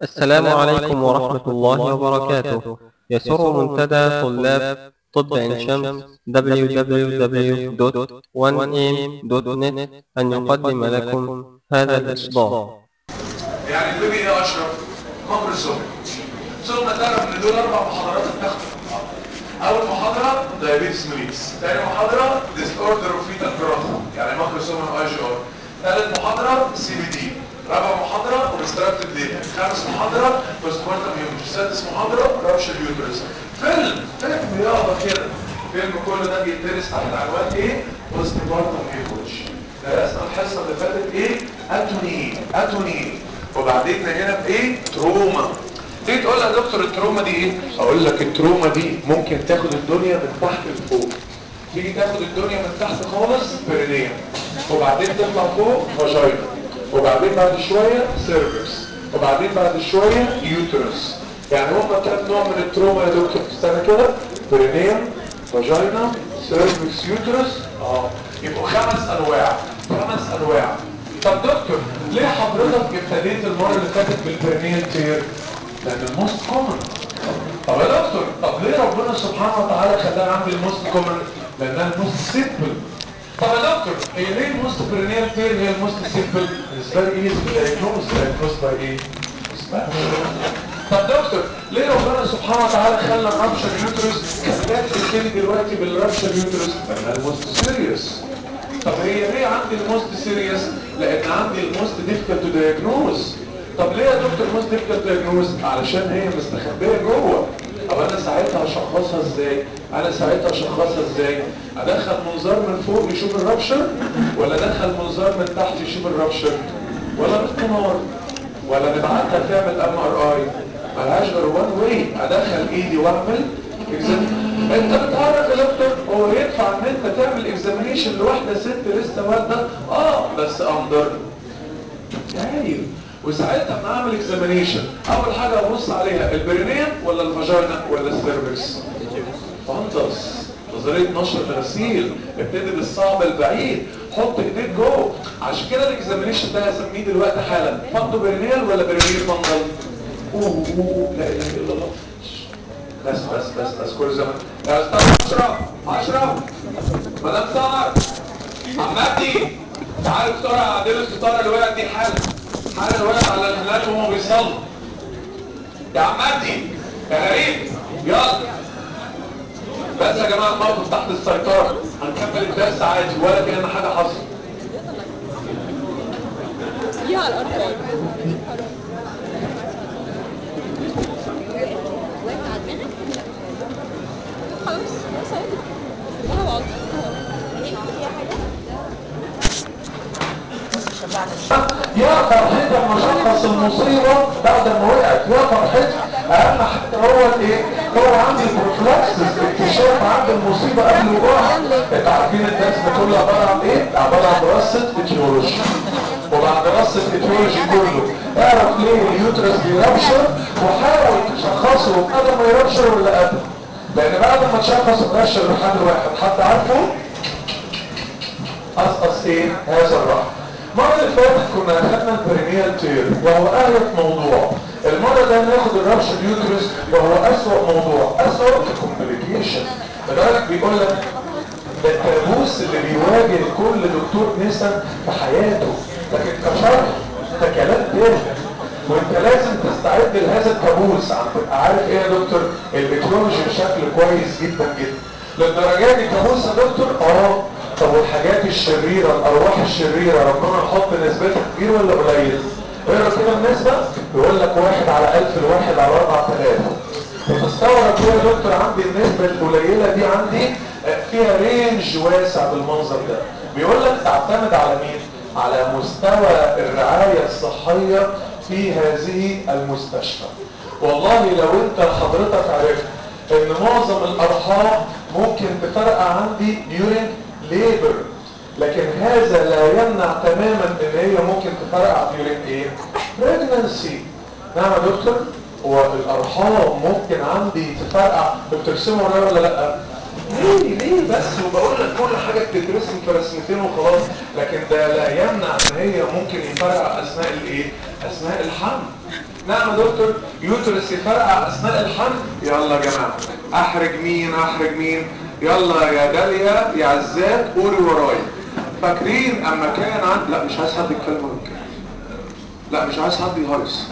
السلام عليكم ورحمة الله وبركاته يسر منتدى طلاب طب عين شمس www.1am.net أن يقدم لكم هذا الإصدار يعني البيبي ايه اشرف خمر السم ثم تعرف ان دول اربع محاضرات بتاخد في المحاضره اول محاضره دايابيتس ميليتس ثاني محاضره ديس اوردر اوف فيتال جروث يعني ماكرو سومن اي جي ار ثالث محاضره سي بي دي رابع محاضره اوبستراكتيف ديتا خامس محاضره بوست مورتم هيومن سادس محاضره رابشر يوترس فيلم فيلم رياضه كده فيلم كل ده بيدرس تحت عنوان ايه بوست مورتم هيومن درسنا الحصه اللي فاتت ايه اتوني اتوني وبعدين هنا بايه تروما تيجي تقول لها يا دكتور التروما دي ايه اقول لك التروما دي ممكن تاخد الدنيا من تحت لفوق تيجي تاخد الدنيا من تحت خالص برينيا وبعدين تطلع فوق فاجينا وبعدين بعد شويه سيرفكس وبعدين بعد شويه يوترس يعني هم كام نوع من التروما يا دكتور استنى كده برينيا فاجينا سيرفكس يوترس اه يبقوا خمس انواع خمس انواع طب دكتور ليه حضرتك ابتديت المره اللي فاتت بالبرينيال تير لان الموست كومن طب يا دكتور طب ليه ربنا سبحانه وتعالى خلاها عند الموست كومن لانها الموست سيمبل طب يا دكتور هي ليه الموست برينيال تير هي الموست سيمبل اتس فيري ايزي دايجنوز دايجنوز باي ايه طب دكتور ليه ربنا سبحانه وتعالى خلى الرابشر يوترس خلاك تبتدي دلوقتي بالرابشر يوترس لانها الموست سيريس طب هي ليه عندي الموست سيريس لان عندي الموست ديفيكالت تو دايجنوز طب ليه يا دكتور موست ديفيكالت دايجنوز علشان هي مستخبيه جوه طب انا ساعتها اشخصها ازاي انا ساعتها اشخصها ازاي ادخل منظار من فوق يشوف الرابشر ولا ادخل منظار من تحت يشوف الرابشر ولا بالقمار ولا نبعتها تعمل ام ار اي ملهاش غير وان واي ادخل ايدي واعمل انت بتعرف يا دكتور هو ينفع ان انت تعمل اكزامينيشن لواحده ست لسه والده اه بس اندر هايل وساعتها اما اعمل اكزامينيشن اول حاجه ابص عليها البرينيم ولا الفاجينا ولا السيرفكس فانتس نظريه نشر غسيل ابتدي بالصعب البعيد حط ايديك جوه عشان كده الاكزامينيشن ده هسميه دلوقتي حالا فندو برينيال ولا برينيل فندل اوه اوه لا اله الا الله بس بس بس بس كل زمان يا استاذ اشرف اشرف مدام سهر عمتي تعالوا بسرعه عدلوا الستاره اللي وقعت دي حالا حالا وقعت على الهلال وهم بيصلوا يا عمتي يا غريب يلا بس يا جماعه الموقف تحت السيطره هنكمل الدرس عادي ولا كان حاجه حصلت يا على الارض خلاص خلاص انا بقعد يا فرحتي لما شخص المصيبة بعد ما وقعت يا فرحتي اهم حاجة هو الايه هو عندي البروفلاكسس اكتشاف عند المصيبة قبل وقوعها انت عارفين الدرس ده كله عبارة عن ايه عبارة عن دراسة اتيولوجي وبعد دراسة اتيولوجي كله اعرف ليه اليوترس بيربشر وحاول تشخصه قبل ما يربشر ولا قبل لان بعد ما تشخص الرشر لحد واحد حد عارفه قصقص ايه هذا الرحم المرة اللي فاتت كنا اخدنا البرينيال تير وهو اهلك موضوع المرة ده هناخد الرابشر يوترس وهو اسوأ موضوع اسوأ كومبليكيشن لذلك بيقول لك ده الكابوس اللي بيواجه كل دكتور نسا في حياته لكن كشرح ده كلام تاني وانت لازم تستعد لهذا الكابوس عم تبقى عارف ايه يا دكتور البيتولوجي بشكل كويس جدا جدا للدرجات دي كابوس يا دكتور اه طب والحاجات الشريرة الارواح الشريرة ربنا يحط نسبتها كبير ولا قليل اقرا كده النسبة يقول لك واحد على الف الواحد على اربع تلاف وتستغرب ايه يا دكتور عندي النسبة القليلة دي عندي فيها رينج واسع بالمنظر ده بيقول لك تعتمد على مين على مستوى الرعاية الصحية في هذه المستشفى والله لو انت حضرتك عرفت ان معظم الارحام ممكن تفرقع عندي during labor لكن هذا لا يمنع تماما ان هي ممكن تفرقع during ايه pregnancy نعم يا دكتور والارحام ممكن عندي تفرقع بترسموا ورايا ولا لا ليه ليه بس وبقول لك كل حاجه بتترسم في رسمتين وخلاص لكن ده لا يمنع ان هي ممكن يفرقع اثناء الايه اثناء الحمل نعم يا دكتور يوترس يفرقع اثناء الحمل يلا يا جماعه احرج مين احرج مين يلا يا داليا يا عزات قولي ورايا فاكرين اما كان عند لا مش عايز حد يتكلم ولا يتكلم. لا مش عايز حد يهيص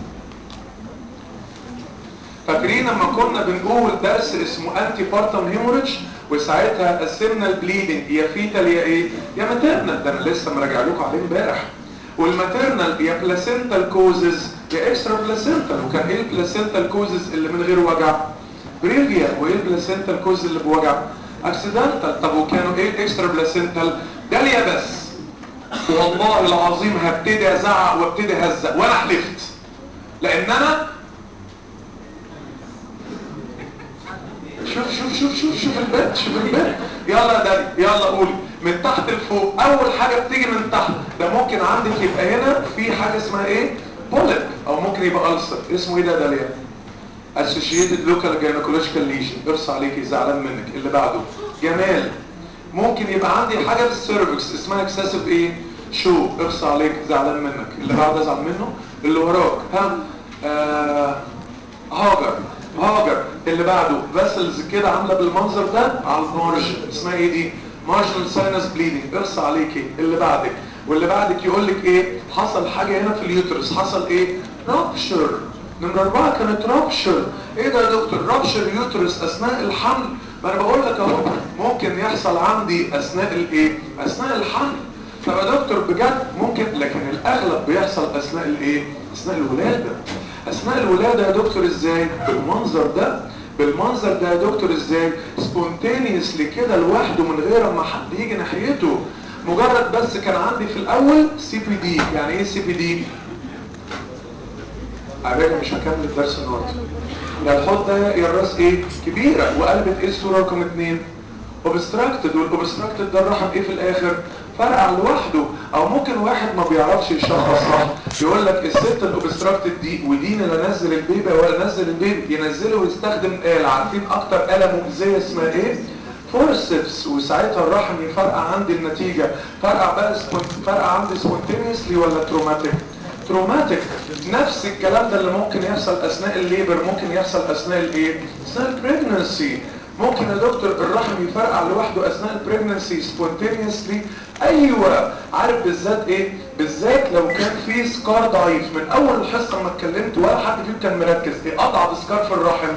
فاكرين لما كنا بنقول درس اسمه انتي بارتم هيموريدج وساعتها قسمنا البليدنج يا فيتال يا ايه يا ماتيرنال ده انا لسه مراجع لكم عليه امبارح والماتيرنال يا بلاسنتال كوزز يا اكسترا بلاسنتال وكان ايه البلاسنتال كوزز اللي من غير وجع بريفيا وايه البلاسنتال كوز اللي بوجع اكسيدنتال طب وكانوا ايه الاكسترا بلاسنتال داليا بس والله العظيم هبتدي ازعق وابتدي اهزق وانا حلفت لان انا شوف شوف شوف شوف شوف البيت شوف البيت يلا يا دالي يلا قولي من تحت لفوق اول حاجه بتيجي من تحت ده ممكن عندك يبقى هنا في حاجه اسمها ايه بوليب او ممكن يبقى ألسر اسمه ايه ده يا داليا associated local gynecological lesion ارص عليكي زعلان منك اللي بعده جمال ممكن يبقى عندي حاجه في السيرفكس اسمها اكسسيف ايه شو ارص عليك زعلان منك اللي بعده ازعل منه اللي وراك ها آه هاجر هاجر اللي بعده فاسلز كده عامله بالمنظر ده على المارجن اسمها ايه دي مارجنال ساينس بليدنج ارص عليكي اللي بعدك واللي بعدك يقول لك ايه حصل حاجه هنا في اليوترس حصل ايه رابشر نمرة أربعة كانت رابشر إيه ده يا دكتور رابشر يوترس أثناء الحمل ما أنا بقول لك أهو ممكن يحصل عندي أثناء الإيه أثناء الحمل طب يا دكتور بجد ممكن لكن الأغلب بيحصل أثناء الإيه أثناء الولادة أثناء الولادة يا دكتور إزاي بالمنظر ده بالمنظر ده يا دكتور إزاي سبونتينيسلي كده لوحده من غير ما حد يجي ناحيته مجرد بس كان عندي في الأول سي بي دي يعني إيه سي بي دي عبالي مش هكمل الدرس النهارده يا الحوض ده يا الراس ايه كبيرة وقلبت ايه الصورة رقم اتنين اوبستراكتد والاوبستراكتد ده الرحم ايه في الاخر فرقع لوحده او ممكن واحد ما بيعرفش يشخص صح يقول لك الست الاوبستراكتد دي ودين اللي نزل البيبي ولا نزل البيبي ينزله ويستخدم آلة عارفين اكتر آلة مؤذية اسمها ايه فورسبس وساعتها الرحم يفرقع عندي النتيجة فرقع بقى فرقع عندي سبونتينيسلي ولا تروماتيك تروماتيك نفس الكلام ده اللي ممكن يحصل اثناء الليبر ممكن يحصل اثناء الايه اثناء البريجنسي ممكن يا دكتور الرحم يفرقع لوحده اثناء البريجنسي سبونتينيوسلي ايوه عارف بالذات ايه بالذات لو كان في سكار ضعيف من اول الحصه ما اتكلمت ولا حد فيهم كان مركز ايه اضعف سكار في الرحم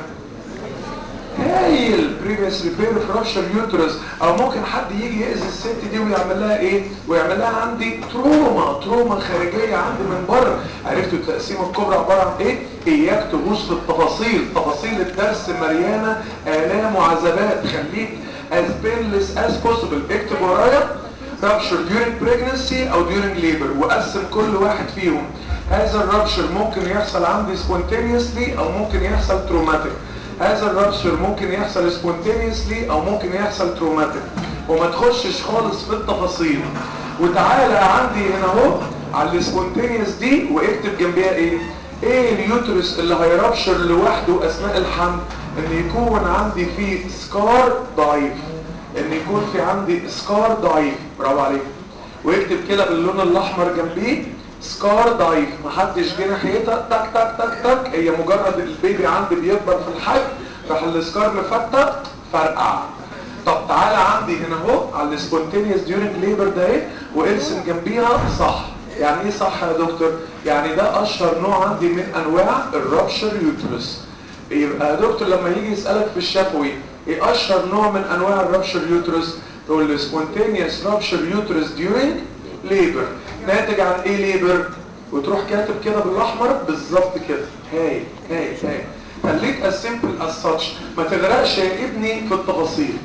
هايل بريفيس ريبير فراشر يوترس او ممكن حد يجي يأذي الست دي ويعمل لها ايه ويعمل لها عندي تروما تروما خارجية عندي من بره عرفتوا التقسيمة الكبرى عبارة عن ايه اياك تغوص في التفاصيل تفاصيل الدرس مليانة الام وعذابات خليك as painless as possible اكتب ورايا rupture during pregnancy او during labor وقسم كل واحد فيهم هذا الرابشر ممكن يحصل عندي spontaneously او ممكن يحصل traumatic هذا الرابشر ممكن يحصل سبونتينيسلي او ممكن يحصل تروماتيك وما تخشش خالص في التفاصيل وتعالى عندي هنا اهو على السبونتينيوس دي واكتب جنبيها ايه ايه اليوترس اللي هيرابشر لوحده اثناء الحمل ان يكون عندي فيه سكار ضعيف ان يكون في عندي سكار ضعيف برافو عليك واكتب كده باللون الاحمر جنبيه سكار ضعيف محدش جه ناحيتها تك تك تك تك هي مجرد البيبي عندي بيكبر في الحجم راح السكار مفتت فرقع طب تعالى عندي هنا اهو على السبونتينيوس ديورنج ليبر ده ايه وارسم جنبيها صح يعني ايه صح يا دكتور يعني ده اشهر نوع عندي من انواع الرابشر يوترس يبقى يا دكتور لما يجي يسالك في الشفوي ايه اشهر نوع من انواع الرابشر يوترس تقول له سبونتينيوس رابشر يوترس ديورنج ليبر ناتج عن ايه ليبر وتروح كاتب كده بالاحمر بالظبط كده هاي هاي هاي خليك as simple as such ما تغرقش يا ابني في التفاصيل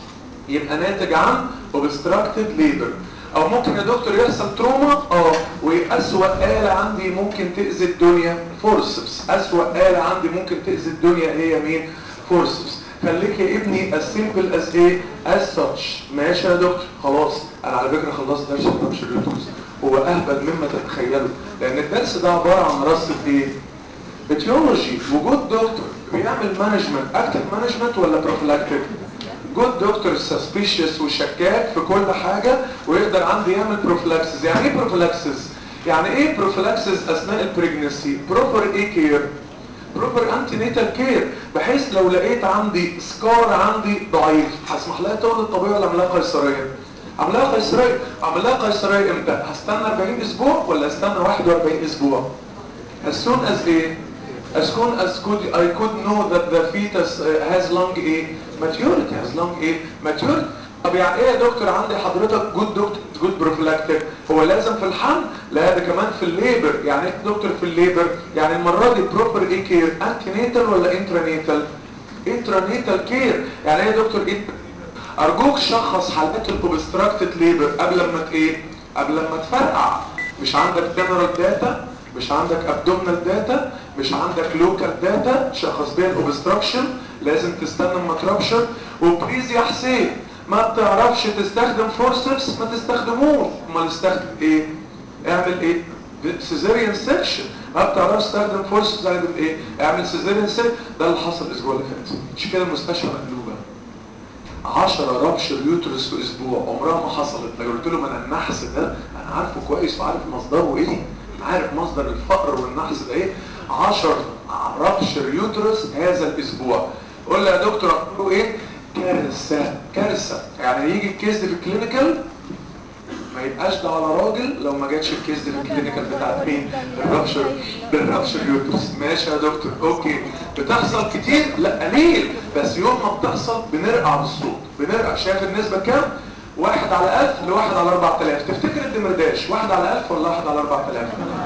يبقى ناتج عن obstructed labor او ممكن يا دكتور يحصل تروما اه واسوأ آلة عندي ممكن تأذي الدنيا فورسبس اسوأ آلة عندي ممكن تأذي الدنيا هي مين فورسبس خليك يا ابني as simple as ايه as such ماشي يا دكتور خلاص انا على فكرة خلصت درس الرابشر يوترس هو اهبل مما تتخيلوا لان الدرس ده عبارة عن رصة ايه اتيولوجي وجود دكتور بيعمل مانجمنت اكتف مانجمنت ولا بروفلاكتيك جود دكتور سسبيشيس وشكاك في كل حاجة ويقدر عندي يعمل بروفلاكسس يعني ايه بروفلاكسس يعني ايه بروفيلاكسس اثناء البريجنسي بروبر ايه كير بروبر انتي نيتال كير بحيث لو لقيت عندي سكار عندي ضعيف هسمح لها تولد طبيعي ولا اعملها قيصريه اعملها قيصريه اعملها قيصريه امتى هستنى 40 اسبوع ولا استنى 41 اسبوع as soon as ايه as soon as could I could know that the fetus uh, has long ايه maturity has long ايه maturity طب يعني ايه يا دكتور عندي حضرتك جود دكتور جود بروفلاكتيك هو لازم في الحمل لا ده كمان في الليبر يعني ايه دكتور في الليبر يعني المره دي بروبر ايه كير انتي نيتال ولا انترانيتال انترانيتال كير يعني ايه يا دكتور ايه ارجوك شخص حالات الاوبستراكتد ليبر قبل ما ت- ايه قبل ما تفرقع مش عندك جنرال داتا مش عندك ابدومينال داتا مش عندك لوكال داتا شخص بيها الاوبستراكشن لازم تستنى اما ترابشر وبليز يا حسين ما بتعرفش تستخدم فورسبس ما تستخدموش امال استخدم ايه اعمل ايه سيزيريان سيكشن ما بتعرفش تستخدم فورسبس تستخدم ايه اعمل سيزيريان سيكشن ده اللي حصل الاسبوع اللي فات مش كده المستشفى مقلوبه 10 رابشر يوترس في اسبوع عمرها ما حصلت لو قلت له من النحس ده انا عارفه كويس وعارف مصدره ايه أنا عارف مصدر الفقر والنحس ده ايه 10 رابشر يوترس هذا الاسبوع قول لي يا دكتور اقول ايه كارثه كارثه يعني يجي الكيس ده في الكلينيكال ما يبقاش ده على راجل لو ما جاتش الكيس دي في الكلينيكال بتاعت مين الرابشر بالرابشر يوترس ماشي يا دكتور اوكي بتحصل كتير لا قليل بس يوم ما بتحصل بنرقع بالصوت بنرقع شايف النسبه كام واحد على ألف لواحد على أربعة آلاف تفتكر الدمرداش واحد على ألف ولا واحد على أربعة آلاف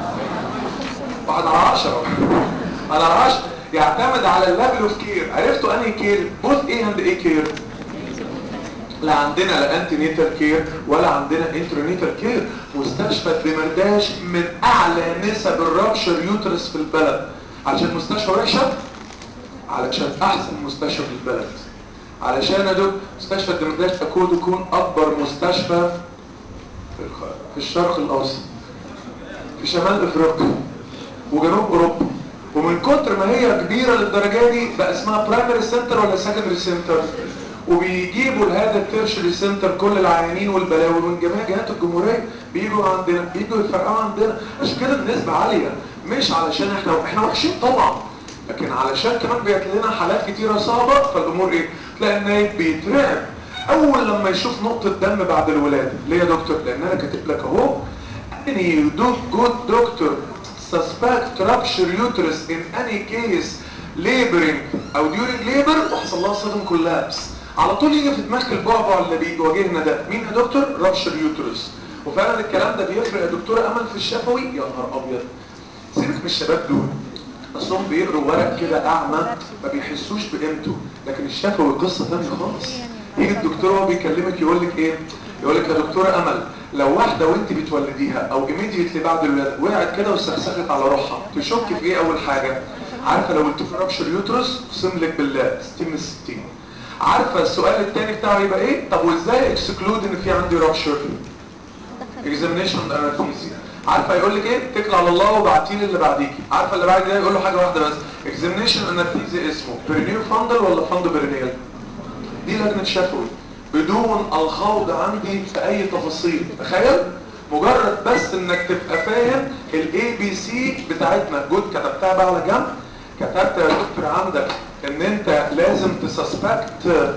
واحد على عشرة واحد على عشرة يعتمد على الليفل اوف كير عرفتوا انهي كير بوث ايه اند ايه كير لا عندنا لا انتي نيتال كير ولا عندنا انترونيتال كير مستشفى الدمرداش من اعلى نسب الرابشر يوترس في البلد عشان مستشفى وحشه علشان احسن مستشفى في البلد علشان يا دكتور مستشفى الدمرداش تكون يكون اكبر مستشفى في الخ- في الشرق الاوسط في شمال افريقيا وجنوب اوروبا ومن كتر ما هي كبيره للدرجه دي بقى اسمها برايمري سنتر ولا سكندري سنتر وبيجيبوا لهذا التيرشري سنتر كل العيانين والبلاوي من جميع جهات الجمهوريه بيجوا عندنا بيجوا يفرقعوا عندنا عشان كده النسبه عاليه مش علشان احنا احنا وحشين طبعا لكن علشان كمان بيجي لنا حالات كتيره صعبه فالامور ايه تلاقي النايب بيترعب اول لما يشوف نقطه دم بعد الولاده ليه يا دكتور لان انا كاتب لك اهو any do- good doctor suspect rupture uterus in any case laboring او during labor وحصل لها صدم كولابس على طول يجي في دماغك البعبع اللي بيواجهنا ده مين يا دكتور rupture uterus وفعلا الكلام ده بيفرق يا دكتورة امل في الشفوي يا نهار ابيض سيبك من الشباب دول اصلهم بيقروا ورق كده اعمى ما بيحسوش بقيمته لكن الشفوي قصه ثانيه خالص يجي الدكتور وهو بيكلمك يقول لك ايه يقول لك يا دكتوره امل لو واحده وانت بتولديها او ايميديتلي بعد الولاده وقعت كده واستخسخت على روحها تشك في ايه اول حاجه عارفه لو قلت له رابشر يوترس اقسم لك بالله 60 من 60 عارفه السؤال الثاني بتاعه يبقى ايه طب وازاي اكسكلود ان في عندي رابشر اكزامينيشن انستيزيا عارفه يقول لك ايه اتكل على الله وبعتي لي اللي بعديكي عارفه اللي بعد ده يقول له حاجه واحده بس اكزامينيشن انستيزيا اسمه برينيو فاندل ولا فاندو برينيال دي لجنه شفوي بدون الخوض عندي في اي تفاصيل تخيل مجرد بس انك تبقى فاهم الاي بي سي بتاعتنا جود كتبتها بقى على جنب كتبت يا دكتور عندك ان انت لازم تسسبكت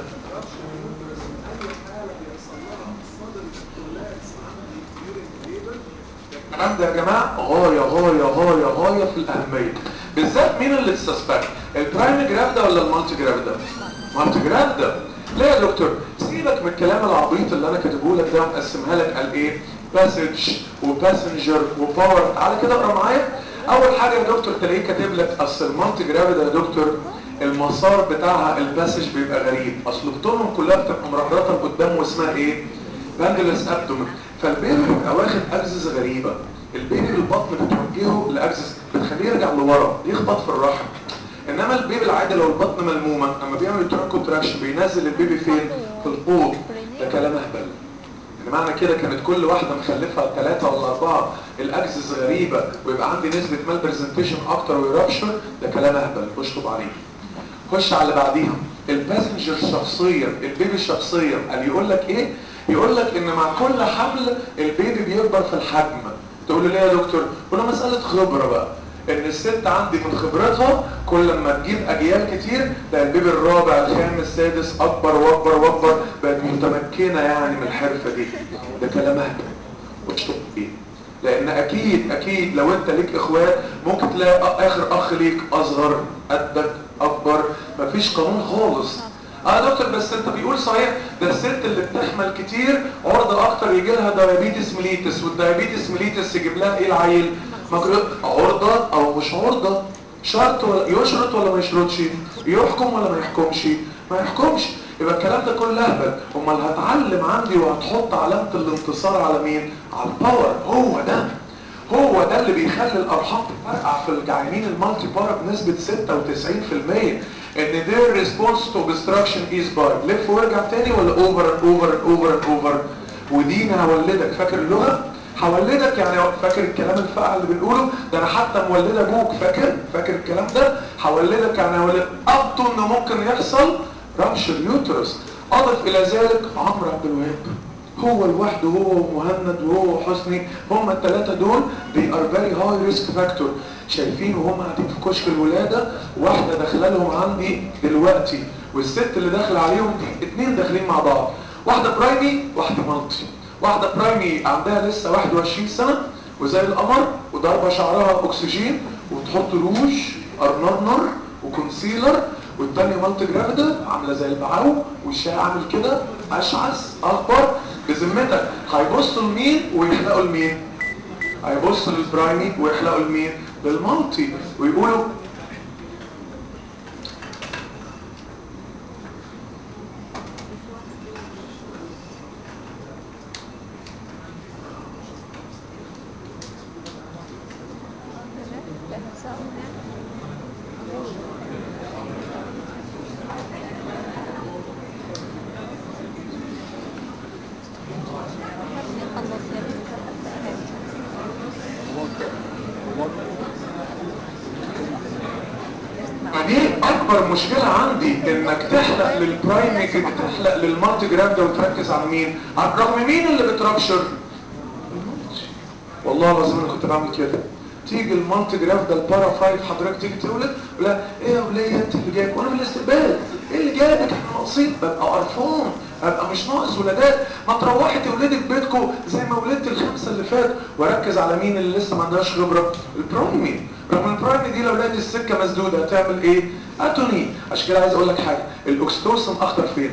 الكلام ده يا جماعه غايه غايه غايه غايه في الاهميه بالذات مين اللي تسسبكت البرايم جرافدا ولا المالتي جرافدا مالتي جرافدا ليه يا دكتور سيبك من الكلام العبيط اللي انا كاتبه لك ده مقسمها لك قال ايه باسج وباسنجر وباور تعالى كده اقرا معايا اول حاجه يا دكتور تلاقيه كاتب لك اصل المالتي جرافدا يا دكتور المسار بتاعها الباسج بيبقى غريب اصل بطولهم كلها بتبقى مرهرطه لقدام واسمها ايه باندلس ابدومن فالبيبي بيبقى واخد اجزز غريبه البيبي البطن بتوجهه لاجزز بتخليه يرجع لورا يخبط في الرحم انما البيبي العادي لو البطن ملمومه اما بيعمل تراك كونتراكشن بينزل البيبي فين في الحوض ده كلام اهبل يعني معنى كده كانت كل واحده مخلفه ثلاثه ولا اربعه الاجزز غريبه ويبقى عندي نسبه مال برزنتيشن اكتر ويرابشر ده كلام اهبل اشطب عليه خش على اللي بعديها الباسنجر شخصيا البيبي شخصيا قال يقول لك ايه يقول لك ان مع كل حمل البيبي بيكبر في الحجم تقول لي ليه يا دكتور قول له مساله خبره بقى ان الست عندي من خبرتها كل ما تجيب اجيال كتير ده البيبي الرابع الخامس السادس اكبر واكبر واكبر بقت متمكنه يعني من الحرفه دي ده كلام اهبل واشطب فيه لان اكيد اكيد لو انت ليك اخوات ممكن تلاقي اخر اخ ليك اصغر قدك اكبر مفيش قانون خالص اه يا دكتور بس انت بيقول صحيح ده الست اللي بتحمل كتير عرضة اكتر يجي لها دايابيتس ميليتس والدايابيتس ميليتس يجيب لها ايه العيل مجرد عرضة او مش عرضة شرط ولا يشرط ولا ما يشرطش يحكم ولا ما يحكمش ما يحكمش يبقى الكلام ده كله اهبل امال هتعلم عندي وهتحط علامة الانتصار على مين على الباور هو ده هو ده اللي بيخلي الارحام تفرقع في الجعانين المالتي بارا بنسبة 96% ان their response to obstruction is by لف وارجع تاني ولا over and over and over and over ودي انا هولدك فاكر اللغة هولدك يعني فاكر الكلام الفقع اللي بنقوله ده انا حتى مولد ابوك فاكر فاكر الكلام ده هولدك يعني هولد ابطو انه ممكن يحصل رابشر يوترس اضف الى ذلك عمرو عبد الوهاب هو لوحده هو ومهند وهو وحسني هم الثلاثة دول they are very high risk factor شايفين وهم قاعدين في كشك الولادة واحدة داخله لهم عندي دلوقتي والست اللي داخله عليهم دي اتنين داخلين مع بعض واحدة برايمي واحدة مالتي واحدة برايمي عندها لسه 21 سنة وزي القمر وضربة شعرها اكسجين وتحط روج ارنرنر وكونسيلر والتانية مالتي جرافيدا عاملة زي البعو وشها عامل كده اشعث اكبر بذمتك هيبصوا لمين ويحلقوا لمين هيبصوا للبرايمي ويحلقوا لمين للمالتي ويقولوا دي اكبر مشكلة عندي انك تحلق للبرايمي كده تحلق للمالتي جرام ده وتركز على مين على الرغم مين اللي بترابشر والله العظيم انا كنت بعمل كده تيجي المالتي جراف ده البارا فايف حضرتك تيجي تولد لا ايه يا وليه انت اللي جايك وانا في الاستقبال ايه اللي جايبك احنا ناقصين ببقى قرفان ابقى مش ناقص ولادات ما تروحي تولدي في بيتكم زي ما ولدت الخمسه اللي فاتوا واركز على مين اللي لسه ما عندهاش خبره البرايمي رغم البرايمي دي لو لقيت السكه مسدوده هتعمل ايه اتوني عشان كده عايز اقول لك حاجه الاكستوسن اخطر فين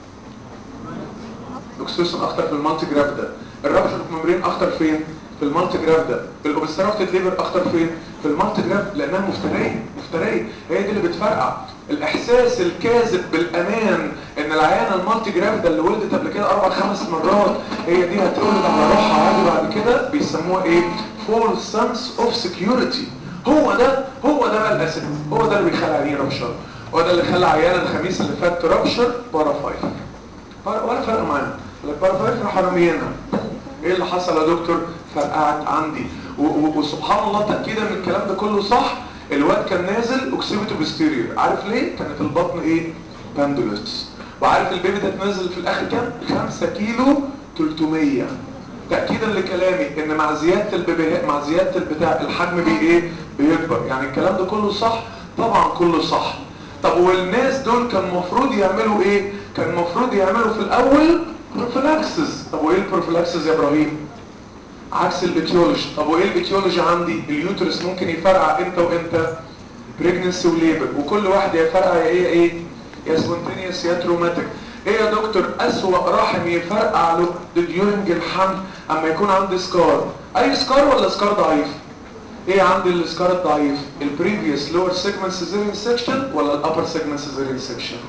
الاكستوسن اخطر في المالتي جراف ده الرابشر ممبرين اخطر فين في المالتي جراف ده الاوبستراكتد ليفر اخطر فين في المالتي جراف لانها مفتريه مفتريه هي دي اللي بتفرقع الاحساس الكاذب بالامان ان العيانه المالتي جراف ده اللي ولدت قبل كده اربع خمس مرات هي دي هتولد على روحها عادي بعد كده بيسموها ايه فول سنس اوف سكيورتي هو ده هو ده بقى الاسد هو ده اللي بيخلي عيانين رابشر هو ده اللي خلى عيانه الخميس اللي فات رابشر بارا فايف ولا فرق معانا البارا فايف راح رمينا ايه اللي حصل يا دكتور فرقعت عندي وسبحان الله تأكيدا من الكلام ده كله صح الواد كان نازل اوكسيبيتو بستيريور عارف ليه كانت البطن ايه باندولس وعارف البيبي ده اتنزل في الاخر كام 5 كيلو 300 تأكيدا لكلامي ان مع زيادة البيبي مع زيادة البتاع الحجم بي ايه بيكبر يعني الكلام ده كله صح طبعا كله صح طب والناس دول كان المفروض يعملوا ايه كان المفروض يعملوا في الاول بروفيلاكسس طب وايه البروفيلاكسس يا ابراهيم عكس الاتيولوجي طب وايه الاتيولوجي عندي اليوترس ممكن يفرقع امتى وامتى بريجنسي وليبر وكل واحد يفرقع يا ايه ايه يا سبونتينيوس يا تروماتيك ايه يا دكتور اسوأ رحم يفرقع له ديورنج الحمل اما يكون عندي سكار اي سكار ولا سكار ضعيف ايه عندي السكار الضعيف البريفيوس لور سيجمنت سيزيريان سيكشن ولا الابر سيجمنت سيزيريان سيكشن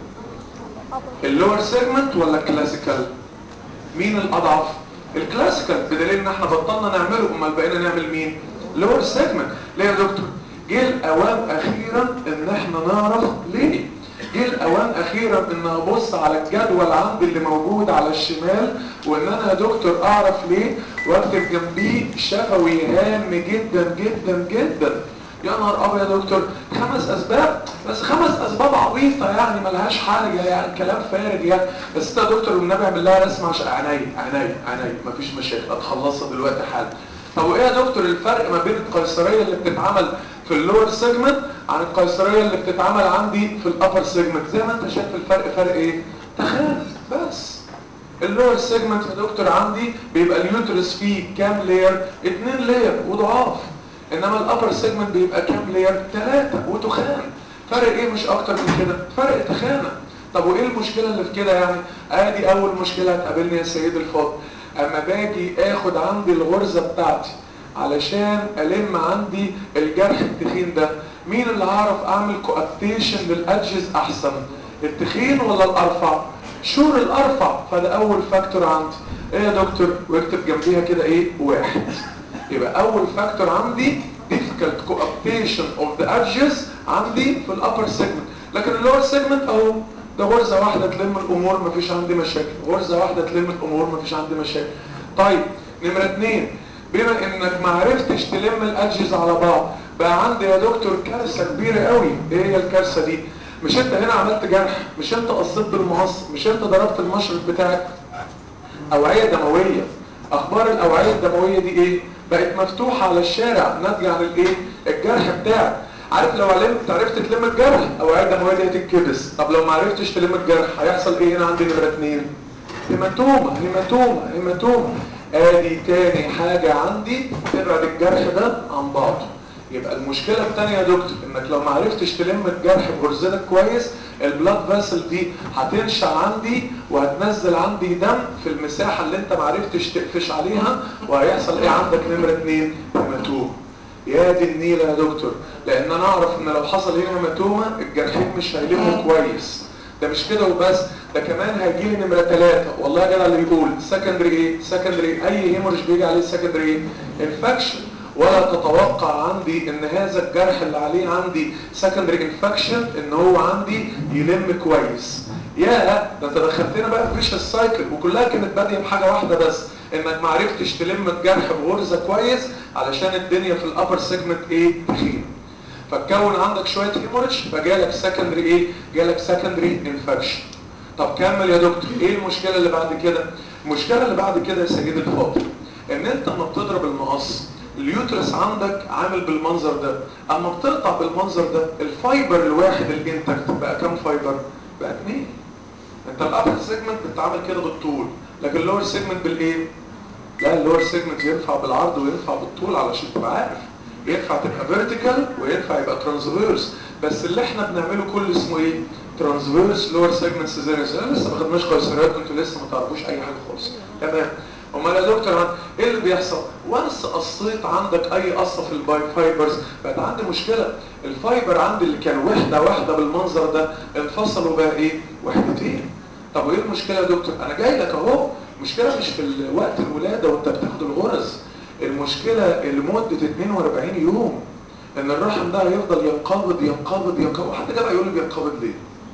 اللور سيجمنت ولا الكلاسيكال مين الاضعف الكلاسيكال بدليل ان احنا بطلنا نعمله امال بقينا نعمل مين لور سيجمنت ليه يا دكتور جه الاوان اخيرا ان احنا نعرف ليه جه الاوان اخيرا ان ابص على الجدول عندي اللي موجود على الشمال وان انا يا دكتور اعرف ليه واكتب جنبيه شفوي هام جدا جدا جدا يا نهار ابيض يا دكتور خمس اسباب بس خمس اسباب عبيطه يعني ملهاش حاجه يعني كلام فارغ يعني بس انت يا دكتور والنبي اعمل لها رسمه عشان عيني عيني عيني مفيش مشاكل اتخلصها دلوقتي حالا طب وايه يا دكتور الفرق ما بين القيصريه اللي بتتعمل في اللور سيجمنت عن القيصريه اللي بتتعمل عندي في الابر سيجمنت زي ما انت شايف الفرق فرق ايه تخيل بس اللور سيجمنت يا دكتور عندي بيبقى اليوترس فيه كام لاير اتنين لاير وضعاف انما الابر سيجمنت بيبقى كام لاير ثلاثة وتخان فرق ايه مش اكتر من كده فرق تخانة طب وايه المشكلة اللي في كده يعني ادي اول مشكلة هتقابلني يا سيد الفاضل اما باجي اخد عندي الغرزة بتاعتي علشان الم عندي الجرح التخين ده مين اللي هعرف اعمل كوابتيشن للادجز احسن التخين ولا الارفع شور الارفع فده اول فاكتور عندي ايه يا دكتور واكتب جنبيها كده ايه واحد يبقى اول فاكتور عندي difficult coaptation of the edges عندي في الابر سيجمنت لكن اللور سيجمنت اهو ده غرزه واحده تلم الامور مفيش عندي مشاكل غرزه واحده تلم الامور مفيش عندي مشاكل طيب نمره اتنين بما انك ما عرفتش تلم الادجز على بعض بقى عندي يا دكتور كارثه كبيره قوي ايه هي الكارثه دي مش انت هنا عملت جرح مش انت قصيت بالمقص مش انت ضربت المشرط بتاعك اوعيه دمويه اخبار الاوعيه الدمويه دي ايه بقت مفتوحه على الشارع ناتجه عن الايه الجرح بتاعك عارف لو علمت عرفت تلم الجرح الاوعيه الدمويه دي هتتكبس طب لو ما عرفتش تلم الجرح هيحصل ايه هنا عندي نمره اتنين هيماتوما هيماتوما هيماتوما ادي تاني حاجه عندي تبعد الجرح ده عن بعضه يبقى المشكلة الثانية يا دكتور انك لو ما عرفتش تلم الجرح بغرزتك كويس البلاد فاسل دي هتنشع عندي وهتنزل عندي دم في المساحة اللي انت ما عرفتش تقفش عليها وهيحصل ايه عندك نمرة اتنين هيماتوما يا دي النيلة يا دكتور لان انا اعرف ان لو حصل هنا هيماتوما الجرحين مش هيلموا كويس ده مش كده وبس ده كمان هيجي لي نمره ثلاثة والله يا جدع اللي بيقول سكندري ايه سكندري اي هيموريج بيجي عليه سكندري ايه انفكشن ولا تتوقع عندي ان هذا الجرح اللي عليه عندي سكندري انفكشن ان هو عندي يلم كويس يا ده انت دخلتنا بقى في فيش سايكل وكلها كانت باديه بحاجه واحده بس انك ما عرفتش تلم الجرح بغرزه كويس علشان الدنيا في الابر سيجمنت ايه تخين فتكون عندك شويه هيموريج فجالك سكندري ايه جالك سكندري انفكشن طب كمل يا دكتور ايه المشكله اللي بعد كده المشكله اللي بعد كده يا سيدي الفاضل ان انت لما بتضرب المقص اليوترس عندك عامل بالمنظر ده اما بتقطع بالمنظر ده الفايبر الواحد الانتكت بقى كام فايبر بقى اتنين انت الابر سيجمنت بتتعامل كده بالطول لكن اللور سيجمنت بالايه لا اللور سيجمنت ينفع بالعرض وينفع بالطول علشان تبقى عارف ينفع تبقى فيرتيكال وينفع يبقى ترانسفيرس بس اللي احنا بنعمله كله اسمه ايه ترانسفيرس لور سيجمنت سيزيريس انا لسه ما خدناش قيصريات انتوا لسه ما تعرفوش اي حاجه خالص تمام امال يا دكتور ايه اللي بيحصل وانس قصيت عندك اي قصه في الباي فايبرز بقت عندي مشكله الفايبر عندي اللي كان وحده واحده بالمنظر ده انفصلوا بقى ايه وحدتين طب وايه المشكله يا دكتور انا جاي لك اهو المشكله مش في وقت الولاده وانت بتاخد الغرز المشكله لمده 42 يوم ان الرحم ده هيفضل ينقبض ينقبض ينقبض حد جاب يقول لي بينقبض ليه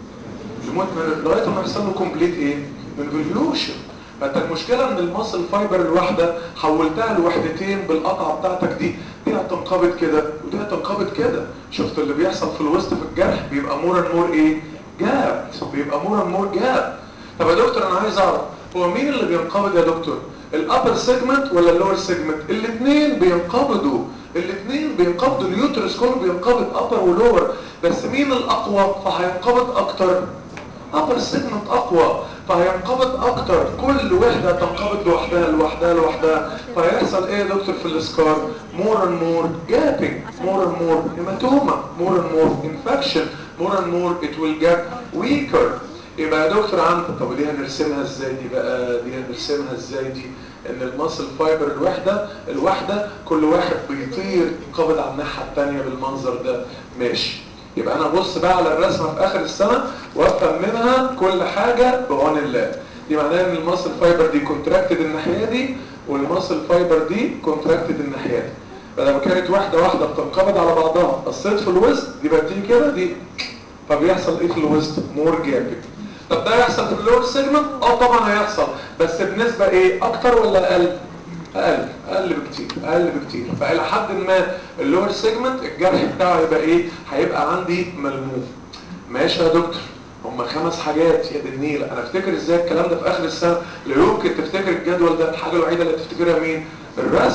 لمده لغايه ما يحصل له كومبليت ايه انفوليوشن فانت المشكلة ان المصل فايبر الواحدة حولتها لوحدتين بالقطعة بتاعتك دي دي هتنقبض كده ودي هتنقبض كده شفت اللي بيحصل في الوسط في الجرح بيبقى مور ان مور ايه جاب بيبقى مور ان مور جاب طب يا دكتور انا عايز اعرف هو مين اللي بينقبض يا دكتور الابر سيجمنت ولا اللور سيجمنت الاثنين بينقبضوا الاثنين بينقبضوا اليوترس كله بينقبض ابر ولور بس مين الاقوى فهينقبض اكتر ابر سيجمنت اقوى فهينقبض اكتر كل وحده تنقبض لوحدها لوحدها لوحدها فهيحصل ايه يا دكتور في السكار مور اند مور جابينج مور اند مور هيماتوما مور اند مور انفكشن مور اند مور ات ويل جاب ويكر يبقى يا دكتور عندك طب دي هنرسمها ازاي دي بقى دي هنرسمها ازاي دي ان المصل فايبر الوحده الواحده كل واحد بيطير ينقبض على الناحيه الثانيه بالمنظر ده ماشي يبقى انا ابص بقى على الرسمه في اخر السنه وافهم منها كل حاجه بعون الله دي معناها ان المصل فايبر دي كونتراكتد الناحيه دي والمصل فايبر دي كونتراكتد الناحيه دي فلما كانت واحده واحده بتنقبض على بعضها قصيت في الوسط دي بقى تيجي كده دي فبيحصل ايه في الوسط مور جابنج طب ده يحصل في اللور سيجمنت اه طبعا هيحصل بس بنسبه ايه اكتر ولا اقل اقل اقل بكتير اقل بكتير فالى حد ما اللور سيجمنت الجرح بتاعه هيبقى ايه هيبقى عندي ملموم ماشي يا دكتور هم خمس حاجات يا دي النيله انا افتكر ازاي الكلام ده في اخر السنه لا يمكن تفتكر الجدول ده الحاجه الوحيده اللي تفتكرها مين الرسمه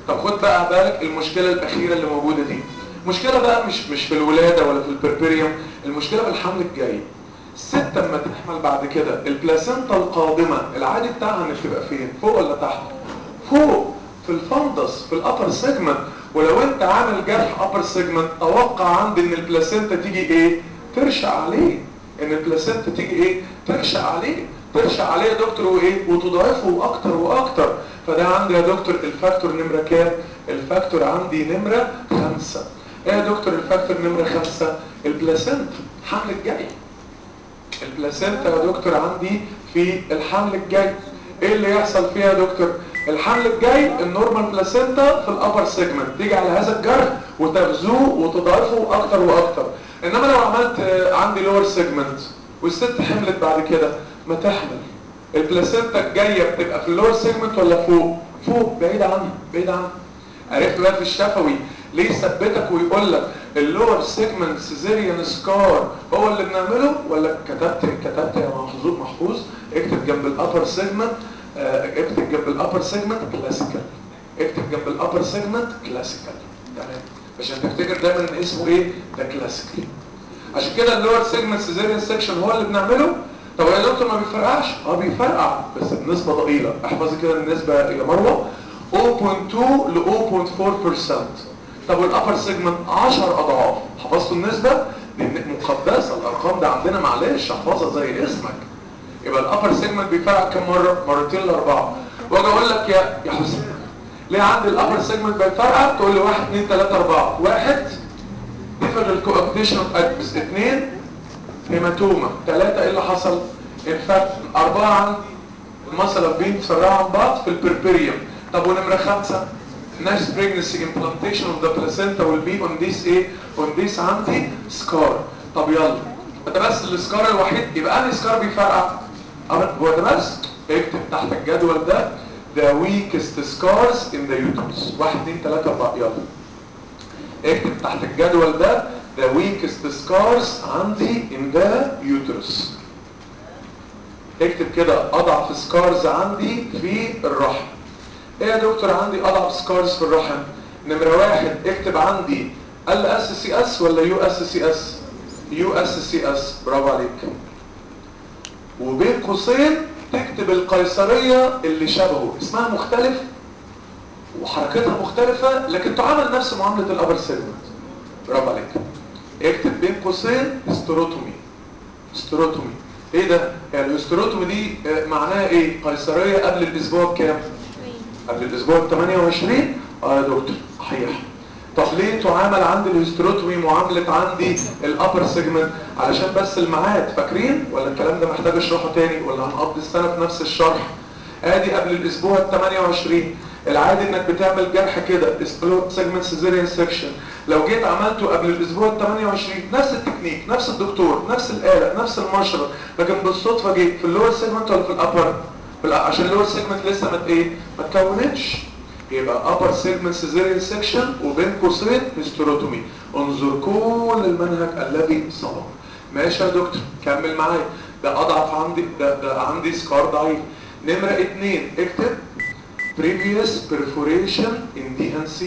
طب خد بقى بالك المشكله الاخيره اللي موجوده دي المشكله بقى مش مش في الولاده ولا في البربريوم المشكله في الحمل الجاي الست اما تحمل بعد كده البلاسينتا القادمه العادي بتاعها انك تبقى فين فوق ولا تحت فوق في الفندس في الابر سيجمنت ولو انت عامل جرح ابر سيجمنت توقع عندي ان البلاسينتا تيجي ايه ترشق عليه ان البلاسينتا تيجي ايه ترشق عليه ترشق عليه يا دكتور وايه وتضاعفه اكتر واكتر فده عندي يا دكتور الفاكتور نمره كام الفاكتور عندي نمره خمسة ايه يا دكتور الفاكتور نمره خمسة البلاسينتا حمل الجاي البلاسينتا يا دكتور عندي في الحمل الجاي ايه اللي يحصل فيها يا دكتور الحمل الجاي النورمال بلاسينتا في الابر سيجمنت تيجي على هذا الجرح وتغزوه وتضاعفه اكتر واكتر انما لو عملت آه، عندي لور سيجمنت والست حملت بعد كده ما تحمل البلاسينتا الجايه بتبقى في اللور سيجمنت ولا فوق فوق بعيد عنه بعيد عنه عرفت بقى في الشفوي ليه يثبتك ويقول لك اللور سيجمنت سيزيريان سكار هو اللي بنعمله ولا كتبت كتبت يا محفوظ محفوظ اكتب جنب الابر سيجمنت اكتب جنب الابر سيجمنت كلاسيكال اكتب جنب الابر سيجمنت كلاسيكال تمام عشان تفتكر دايما ان اسمه ايه ده كلاسيكال عشان كده اللور سيجمنت سيزيريان سيكشن هو اللي بنعمله طب يا دكتور ما بيفرقعش اه بيفرقع بس بنسبه ضئيله احفظي كده النسبه يا مروه 0.2 ل 0.4% طب والابر سيجمنت 10 اضعاف حفظتوا النسبه دي مقدسه الارقام ده عندنا معلش احفظها زي اسمك يبقى الابر سيجمنت بيفرقع كم مره مرتين لاربعه واجي اقول لك يا يا حسين ليه عندي الابر سيجمنت بيفرقع تقول لي 1 2 3 4 واحد different coagulation of atoms اثنين هيماتوما ثلاثة ايه اللي حصل انفكشن أربعة عندي المسل اوف بين تفرعوا عن بعض في البربريوم طب ونمرة خمسة next pregnancy implantation of the placenta will be on this ايه on this عندي scar طب يلا ده بس السكار الوحيد يبقى انهي سكار بيفرقع أبدا هو ده بس اكتب تحت الجدول ده the weakest scars in the uterus واحد اتنين تلاتة أربعة يلا اكتب تحت الجدول ده the weakest scars عندي in the uterus اكتب كده اضعف سكارز عندي في الرحم ايه يا دكتور عندي اضعف سكارز في الرحم نمرة واحد اكتب عندي ال اس سي اس ولا يو اس سي اس يو اس سي اس برافو عليك وبين قوسين تكتب القيصرية اللي شبهه اسمها مختلف وحركتها مختلفة لكن تعامل نفس معاملة الابر سيجمنت برافو عليك اكتب بين قوسين استروتومي استروتومي ايه ده يعني الاستروتومي دي آه، معناها ايه قيصرية قبل الاسبوع كام قبل الاسبوع 28 اه يا دكتور صحيح طب ليه تعامل عندي الهستروتومي معاملة عندي الابر سيجمنت علشان بس الميعاد فاكرين ولا الكلام ده محتاج اشرحه تاني ولا هنقضي السنة في نفس الشرح ادي قبل الاسبوع ال 28 العادي انك بتعمل جرح كده اسبلوت سيجمنت سيزيريان سيكشن لو جيت عملته قبل الاسبوع ال 28 نفس التكنيك نفس الدكتور نفس الاله نفس المشرط لكن بالصدفه جيت في اللور سيجمنت ولا في الابر في الأ- عشان اللور سيجمنت لسه ما ايه ما اتكونتش يبقى upper segment cesarean section وبين قوسين هيستروتومي انظر كل المنهج الذي سبق ماشي يا دكتور كمل معايا ده اضعف عندي ده, ده عندي سكار ضعيف نمرة اتنين اكتب previous perforation in DNC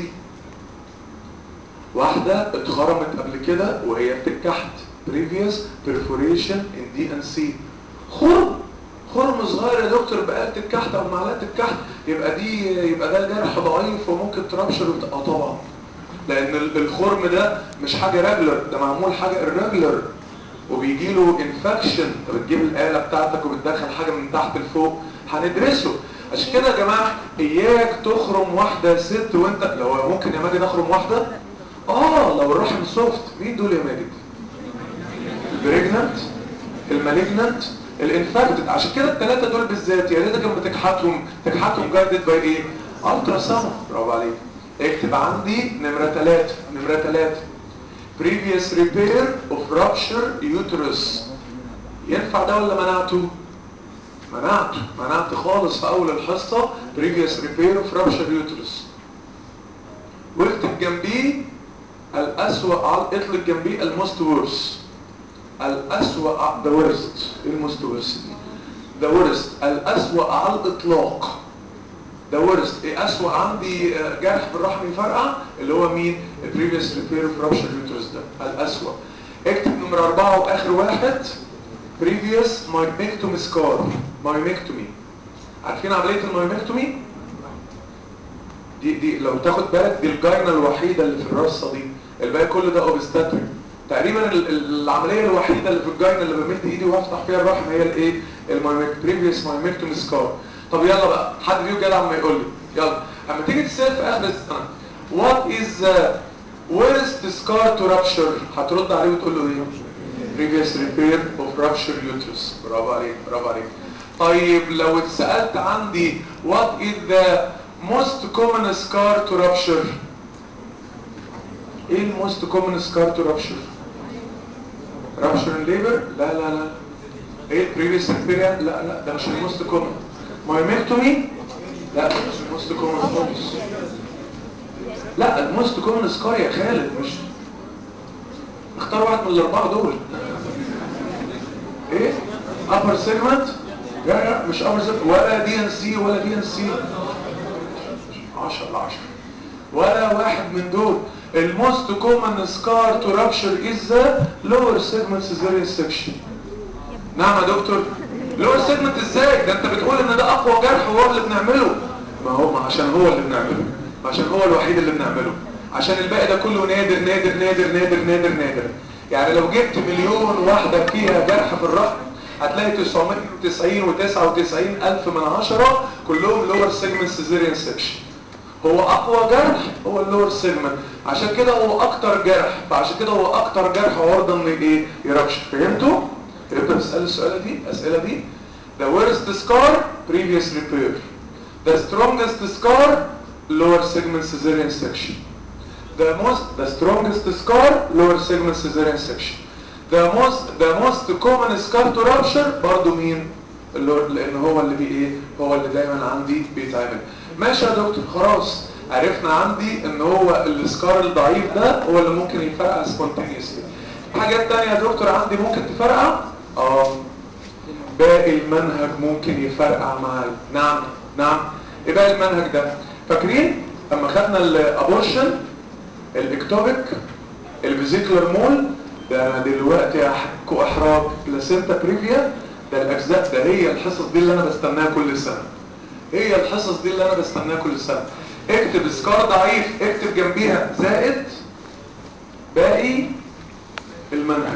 واحدة اتخرمت قبل كده وهي بتتكحت previous perforation in DNC خرم خرم صغير يا دكتور بآلة الكحت او معلقة الكحت يبقى دي يبقى ده جرح ضعيف وممكن ترابشر وت... اه طبعا لان ال- الخرم ده مش حاجة ريجلر ده معمول حاجة irregular وبيجي له انفكشن انت بتجيب الآلة بتاعتك وبتدخل حاجة من تحت لفوق هندرسه عشان كده يا جماعة اياك تخرم واحدة ست وانت لو ممكن يا ماجد اخرم واحدة اه لو الرحم سوفت مين دول يا ماجد البريجننت المالجننت الانفكتد عشان كده الثلاثه دول بالذات يا ريتك لما تكحتهم تكحتهم جايدد باي ايه الترا ساوند برافو عليك اكتب عندي نمره ثلاثة نمره ثلاثة previous repair of rupture uterus ينفع ده ولا منعته منعته منعت خالص في اول الحصه previous repair of rupture uterus واكتب جنبيه الاسوأ على اطلق جنبيه الموست ورس الأسوأ the worst الموست worst the worst الأسوأ على الإطلاق ده ورست ايه اسوأ عندي آه، جرح في الرحم يفرقع اللي هو مين البريفيوس ريبير اوف رابشر يوترس ده الاسوأ اكتب نمرة أربعة واخر واحد previous myomectomy scar myomectomy عارفين عملية المايومكتومي دي دي لو تاخد بالك دي الجاينة الوحيدة اللي في الرصة دي الباقي كله ده اوبستاتريك تقريبا ال- ال- العملية الوحيدة اللي في الجاينة اللي بمد ايدي وافتح فيها الرحم هي الايه البريفيوس مايومكتومي سكار طب يلا بقى حد فيكم جدع ما يقول لي يلا اما تيجي تسال في اخر السنة what is the worst scar to rupture هترد عليه وتقول له ايه previous repair of rupture uterus برافو عليك برافو عليك طيب لو اتسألت عندي what is the most common scar to rupture ايه ال most common scar to rupture rupture in labor لا لا لا ايه previous repair لا لا ده مش ال most common myomectomy لا ده مش ال most common خالص لا ال most common scar يا خالد مش اختار واحد من الاربعه دول ايه upper segment لا لا مش upper segment ولا دي ان سي ولا دي ان سي 10 على 10 ولا واحد من دول الموست كومن سكار تو رابشر از ذا لور سيجمنت سيزيريان سكشن نعم يا دكتور لور سيجمنت ازاي ده انت بتقول ان ده اقوى جرح وهو اللي بنعمله ما هو ما عشان هو اللي بنعمله عشان هو الوحيد اللي بنعمله عشان الباقي ده كله نادر نادر نادر نادر نادر نادر يعني لو جبت مليون واحدة فيها جرح في الرحم هتلاقي 990 و99 ألف من عشرة كلهم لور سيجمنت سيزيريان سكشن هو اقوى جرح هو اللور سيجمنت عشان كده هو اكتر جرح فعشان كده هو اكتر جرح عرضة ان ايه يربشر فهمتوا فهمتوا بتسأل السؤال دي الاسئله دي the worst scar previous repair the strongest scar lower segment cesarean section the most the strongest scar lower segment cesarean section the most the most common scar to rupture برضو مين اللي هو- لان هو اللي بي ايه هو اللي دايما عندي بيتعمل ماشي يا دكتور خلاص عرفنا عندي ان هو السكار الضعيف ده هو اللي ممكن يفرقع سبونتينيوسلي حاجات تانية يا دكتور عندي ممكن تفرقع اه باقي المنهج ممكن يفرقع معايا نعم نعم ايه باقي المنهج ده فاكرين لما خدنا الابورشن الاكتوبيك الفيزيكولار مول ده انا دلوقتي احكوا احراج بلاسينتا بريفيا ده الاجزاء ده هي الحصص دي اللي انا بستناها كل سنه هي الحصص دي اللي انا بستناها كل سنه اكتب سكار ضعيف اكتب جنبيها زائد باقي المنهج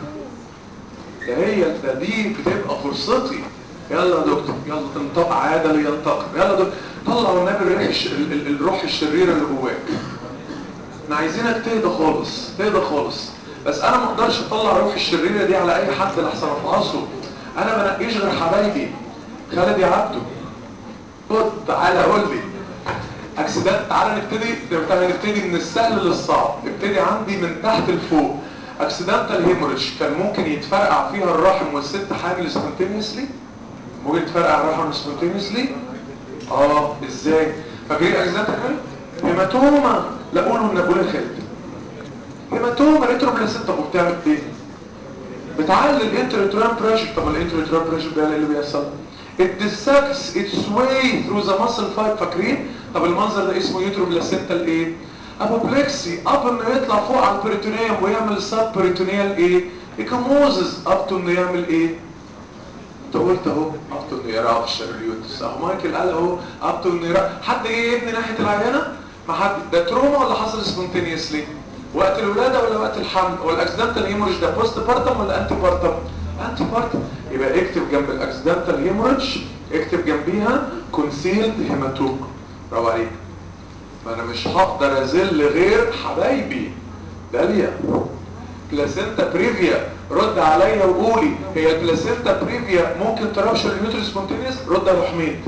ده هي ده دي بتبقى فرصتي يلا يا دكتور يلا تنطق عادل ينطق يلا يا دكتور طلع والنبي الروح الش- ال- ال- الروح الشريره اللي جواك احنا عايزينك تهدى خالص تهدى خالص بس انا ما اقدرش اطلع روح الشريره دي على اي حد لحسن افعصه انا ما نقيش غير حبايبي خالد يا عبده خد تعالى قول لي اكسيدنت تعالى نبتدي تعالى نبتدي من السهل للصعب ابتدي عندي من تحت لفوق اكسيدنتال هيموريج كان ممكن يتفرقع فيها الرحم والست حامل سبونتينيوسلي ممكن يتفرقع الرحم سبونتينيوسلي اه ازاي فاكرين اكسيدنتال هيماتوما لا قولوا ان قول الخالد هيماتوما ريتروبلاسيتا وبتعمل ايه بتعلي الانتريتورال بريشر طب الانتريتورال بريشر ده إيه اللي بيحصل it dissects its way through the muscle fiber فاكرين طب المنظر ده اسمه يوتروبلاسينتال ايه ابوبلكسي اب انه يطلع فوق على البريتونيوم ويعمل سب بريتونيال ايه ايكوموزز اب تو انه يعمل ايه انت قلت اهو اب تو انه يرى في الشريوتس اهو مايكل قال اهو اب تو انه يرى حد جه يبني ناحيه العيانه ما حد ده تروما ولا حصل سبونتينيوسلي وقت الولاده ولا وقت الحمل هو الاكسيدنتال هيموريج ده بوست بارتم ولا انتي بارتم انتي بارتم يبقى اكتب جنب الاكسيدنتال هيموريج اكتب جنبيها كونسيلد هيماتوما برافو عليك ما انا مش هقدر اذل غير حبايبي داليا بلاسينتا بريفيا رد عليا وقولي هي البلاسينتا بريفيا ممكن ترابشر اليوترس سبونتينيوس رد يا ابو حميد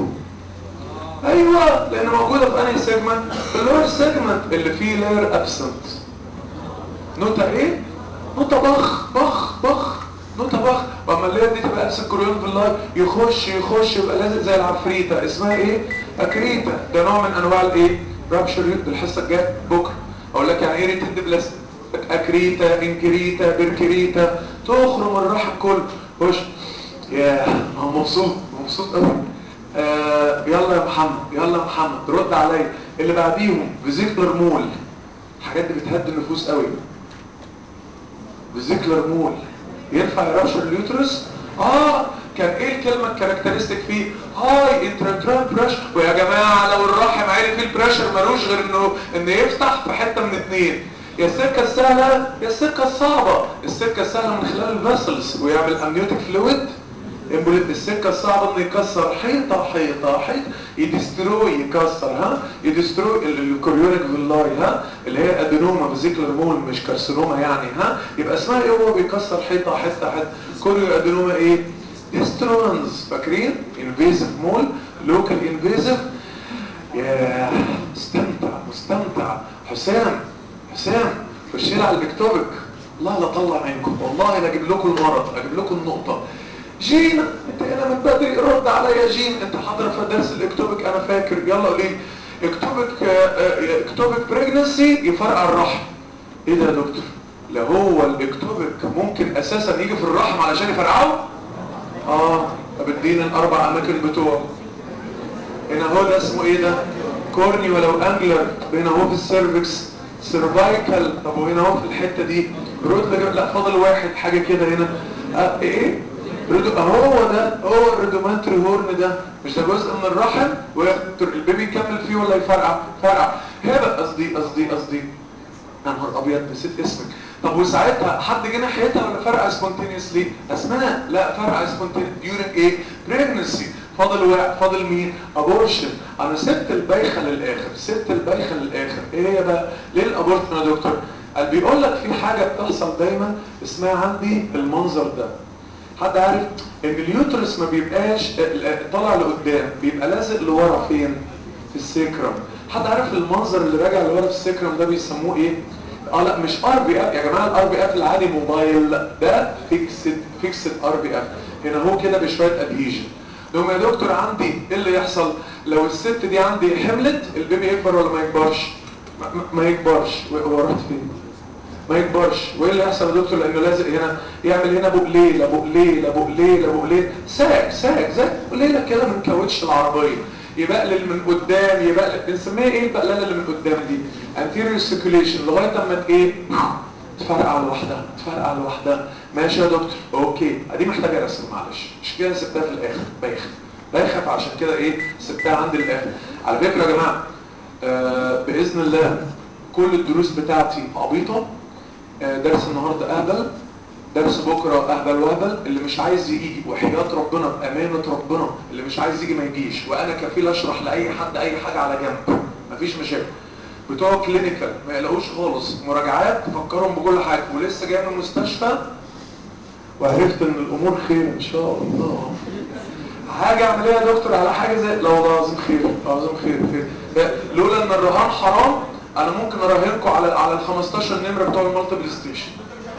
ايوه لان موجوده في انهي سيجمنت في اللور سيجمنت اللي فيه لاير ابسنت نوتة ايه نوتة بخ بخ بخ نوتة بخ واما اللير دي تبقى ابسنت كوريون في اللايف يخش يخش يبقى لازق زي العفريتة اسمها ايه اكريتا ده نوع من انواع الايه رابشر يود الحصة الجاية بكرة اقول لك يعني ايه ريتد بلاست اكريتا انكريتا بركريتا تخرم الرحم كله خش ياه هو مبسوط مبسوط قوي آه يلا يا محمد يلا يا محمد رد عليا اللي بعديهم فيزيكلر مول الحاجات دي بتهدي النفوس قوي فيزيكلر مول ينفع يرشر اليوترس اه كان ايه الكلمه الكاركترستيك فيه هاي انتراترال بريشر ويا جماعه لو الرحم عالي فيه البريشر ملوش غير انه انه يفتح في حته من اتنين يا السكه السهله يا السكه الصعبه السكه السهله من خلال الفاسلز ويعمل امنيوتيك فلويد امبوليت السكه الصعبه انه يكسر حيطه حيطه حيطه يدستروي يكسر ها يدستروي الكوريونيك فيلاي ها اللي هي ادينوما فيزيكلر مول مش كارسينوما يعني ها يبقى اسمها ايه وهو بيكسر حيطه حته حته كوريو ادينوما ايه ديسترونز فاكرين انفيزيف مول لوكال انفيزيف يا مستمتع مستمتع حسام حسام خش لي على البكتوبك الله لا طلع منكم والله لا اجيب لكم المرض اجيب لكم النقطه جينا انت هنا من بدري رد عليا جين انت حاضر في درس الاكتوبك انا فاكر يلا قولي اكتوبك اكتوبك بريجنسي يفرقع الرحم ايه ده يا دكتور لا هو الاكتوبك ممكن اساسا يجي في الرحم علشان يفرقعه اه طب ادينا الاربع اماكن بتوعه هنا هو ده اسمه ايه ده كورني ولو انجلر هنا هو في السيرفكس سيرفايكال طب وهنا هو في الحته دي رود لا فاضل واحد حاجه كده هنا آه ايه ريدو هو ده هو الريدومانتري هورن ده مش ده جزء من الرحم ويقدر البيبي يكمل فيه ولا يفرقع فرقع هنا قصدي قصدي قصدي يا نهار ابيض نسيت اسمك طب وساعتها حد جه ناحيتها ولا فرقع سبونتينيوسلي اسماء لا فرقع سبونتينيوس ديورنج ايه بريجنسي فاضل واحد فاضل مين ابورشن انا سبت البايخه للاخر سبت البايخه للاخر ايه هي بقى ليه الابورشن يا دكتور قال بيقول لك في حاجه بتحصل دايما اسمها عندي المنظر ده حد عارف ان اليوترس ما بيبقاش طالع لقدام بيبقى لازق لورا فين في السيكرم حد عارف المنظر اللي راجع لورا في السيكرم ده بيسموه ايه اه لا مش ار بي اف يا جماعه الار بي اف العادي موبايل ده فيكسد فيكسد ار بي اف هنا هو كده بشويه ادهيجن لو يا دكتور عندي ايه اللي يحصل لو الست دي عندي حملت البيبي يكبر ولا ما يكبرش ما, ما يكبرش هو رحت فين ما يكبرش وايه اللي يحصل يا دكتور لانه لازق هنا يعمل هنا بقليل بقليل بقليل بقليل ساك ساك زي قليله كده من كاوتش العربيه يبقلل من قدام يبقلل بنسميها ايه البقلله اللي من قدام دي anterior circulation لغايه اما ايه تفرقع لوحدها تفرقع لوحدها ماشي يا دكتور اوكي دي محتاجه رسم معلش مش كده سبتها في الاخر بايخ بايخه فعشان كده ايه سبتها عند الاخر على فكره يا جماعه آه باذن الله كل الدروس بتاعتي عبيطه درس النهاردة اهبل درس بكرة اهبل وهبل اللي مش عايز يجي وحياة ربنا بأمانة ربنا اللي مش عايز يجي ما يجيش وانا كفيل اشرح لاي حد اي حاجة على جنب مفيش مشاكل بتوع كلينيكال ما يلاقوش خالص مراجعات تفكرهم بكل حاجة ولسه جاي من المستشفى وعرفت ان الامور خير ان شاء الله حاجة اعملها يا دكتور على حاجة زي لا والله العظيم خير العظيم خير خير لولا ان الرهان حرام انا ممكن اراهنكم على على ال 15 نمره بتوع المالتيبل ستيشن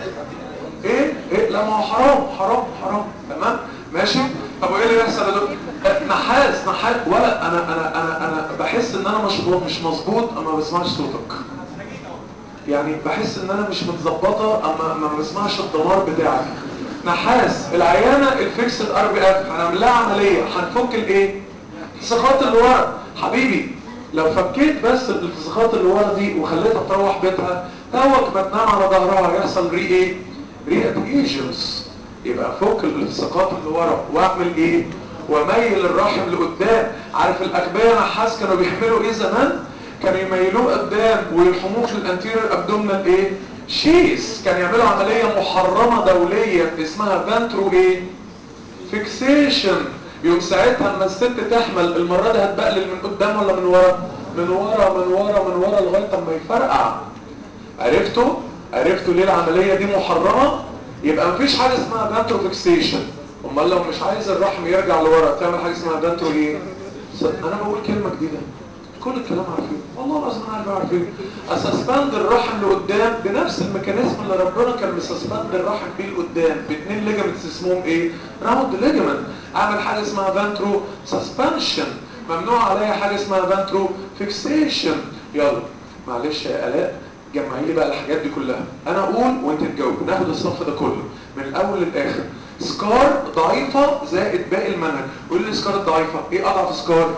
ايه ايه لا ما هو حرام حرام حرام تمام ماشي طب وايه اللي بيحصل يا دكتور نحاس نحاس ولا انا انا انا انا بحس ان انا مش مش مظبوط اما ما بسمعش صوتك يعني بحس ان انا مش متظبطه اما ما بسمعش الدمار بتاعك نحاس العيانه الفيكسد ار بي اف هنعمل لها عمليه هنفك الايه الثقات اللي ورا حبيبي لو فكيت بس الالتصاقات اللي ورا دي وخليتها تروح بيتها توك ما تنام على ظهرها هيحصل ري ايه ري ادهيجنز يبقى فك الالتصاقات اللي ورا واعمل ايه وميل الرحم لقدام عارف الاغبياء نحاس كانوا بيعملوا ايه زمان كانوا يميلوه قدام ويلحموه في الانتيريور ابدومينال ايه شيس كان يعملوا عمليه محرمه دوليه اسمها فانترو ايه فيكسيشن يوم ساعتها اما الست تحمل المرة دي هتبقلل من قدام ولا من ورا من ورا من ورا من ورا لغاية اما يفرقع عرفتوا عرفتوا ليه العملية دي محرمة يبقى مفيش حاجة اسمها فانترو فيكسيشن امال لو مش عايز الرحم يرجع لورا تعمل حاجة اسمها فانترو ايه انا بقول كلمة جديدة كل الكلام عارفين والله العظيم انا عارفين اسسبند الرحم لقدام بنفس الميكانيزم اللي ربنا كان مسسبند الرحم بيه لقدام باثنين ليجامنتس اسمهم ايه راوند ليجامنت اعمل حاجه اسمها فانترو سسبنشن ممنوع عليا حاجه اسمها فانترو فيكسيشن يلا معلش يا الاء جمعي لي بقى الحاجات دي كلها انا اقول وانت تجاوب ناخد الصف ده كله من الاول للاخر سكار ضعيفة زائد باقي المنهج قول لي سكار الضعيفة ايه اضعف سكار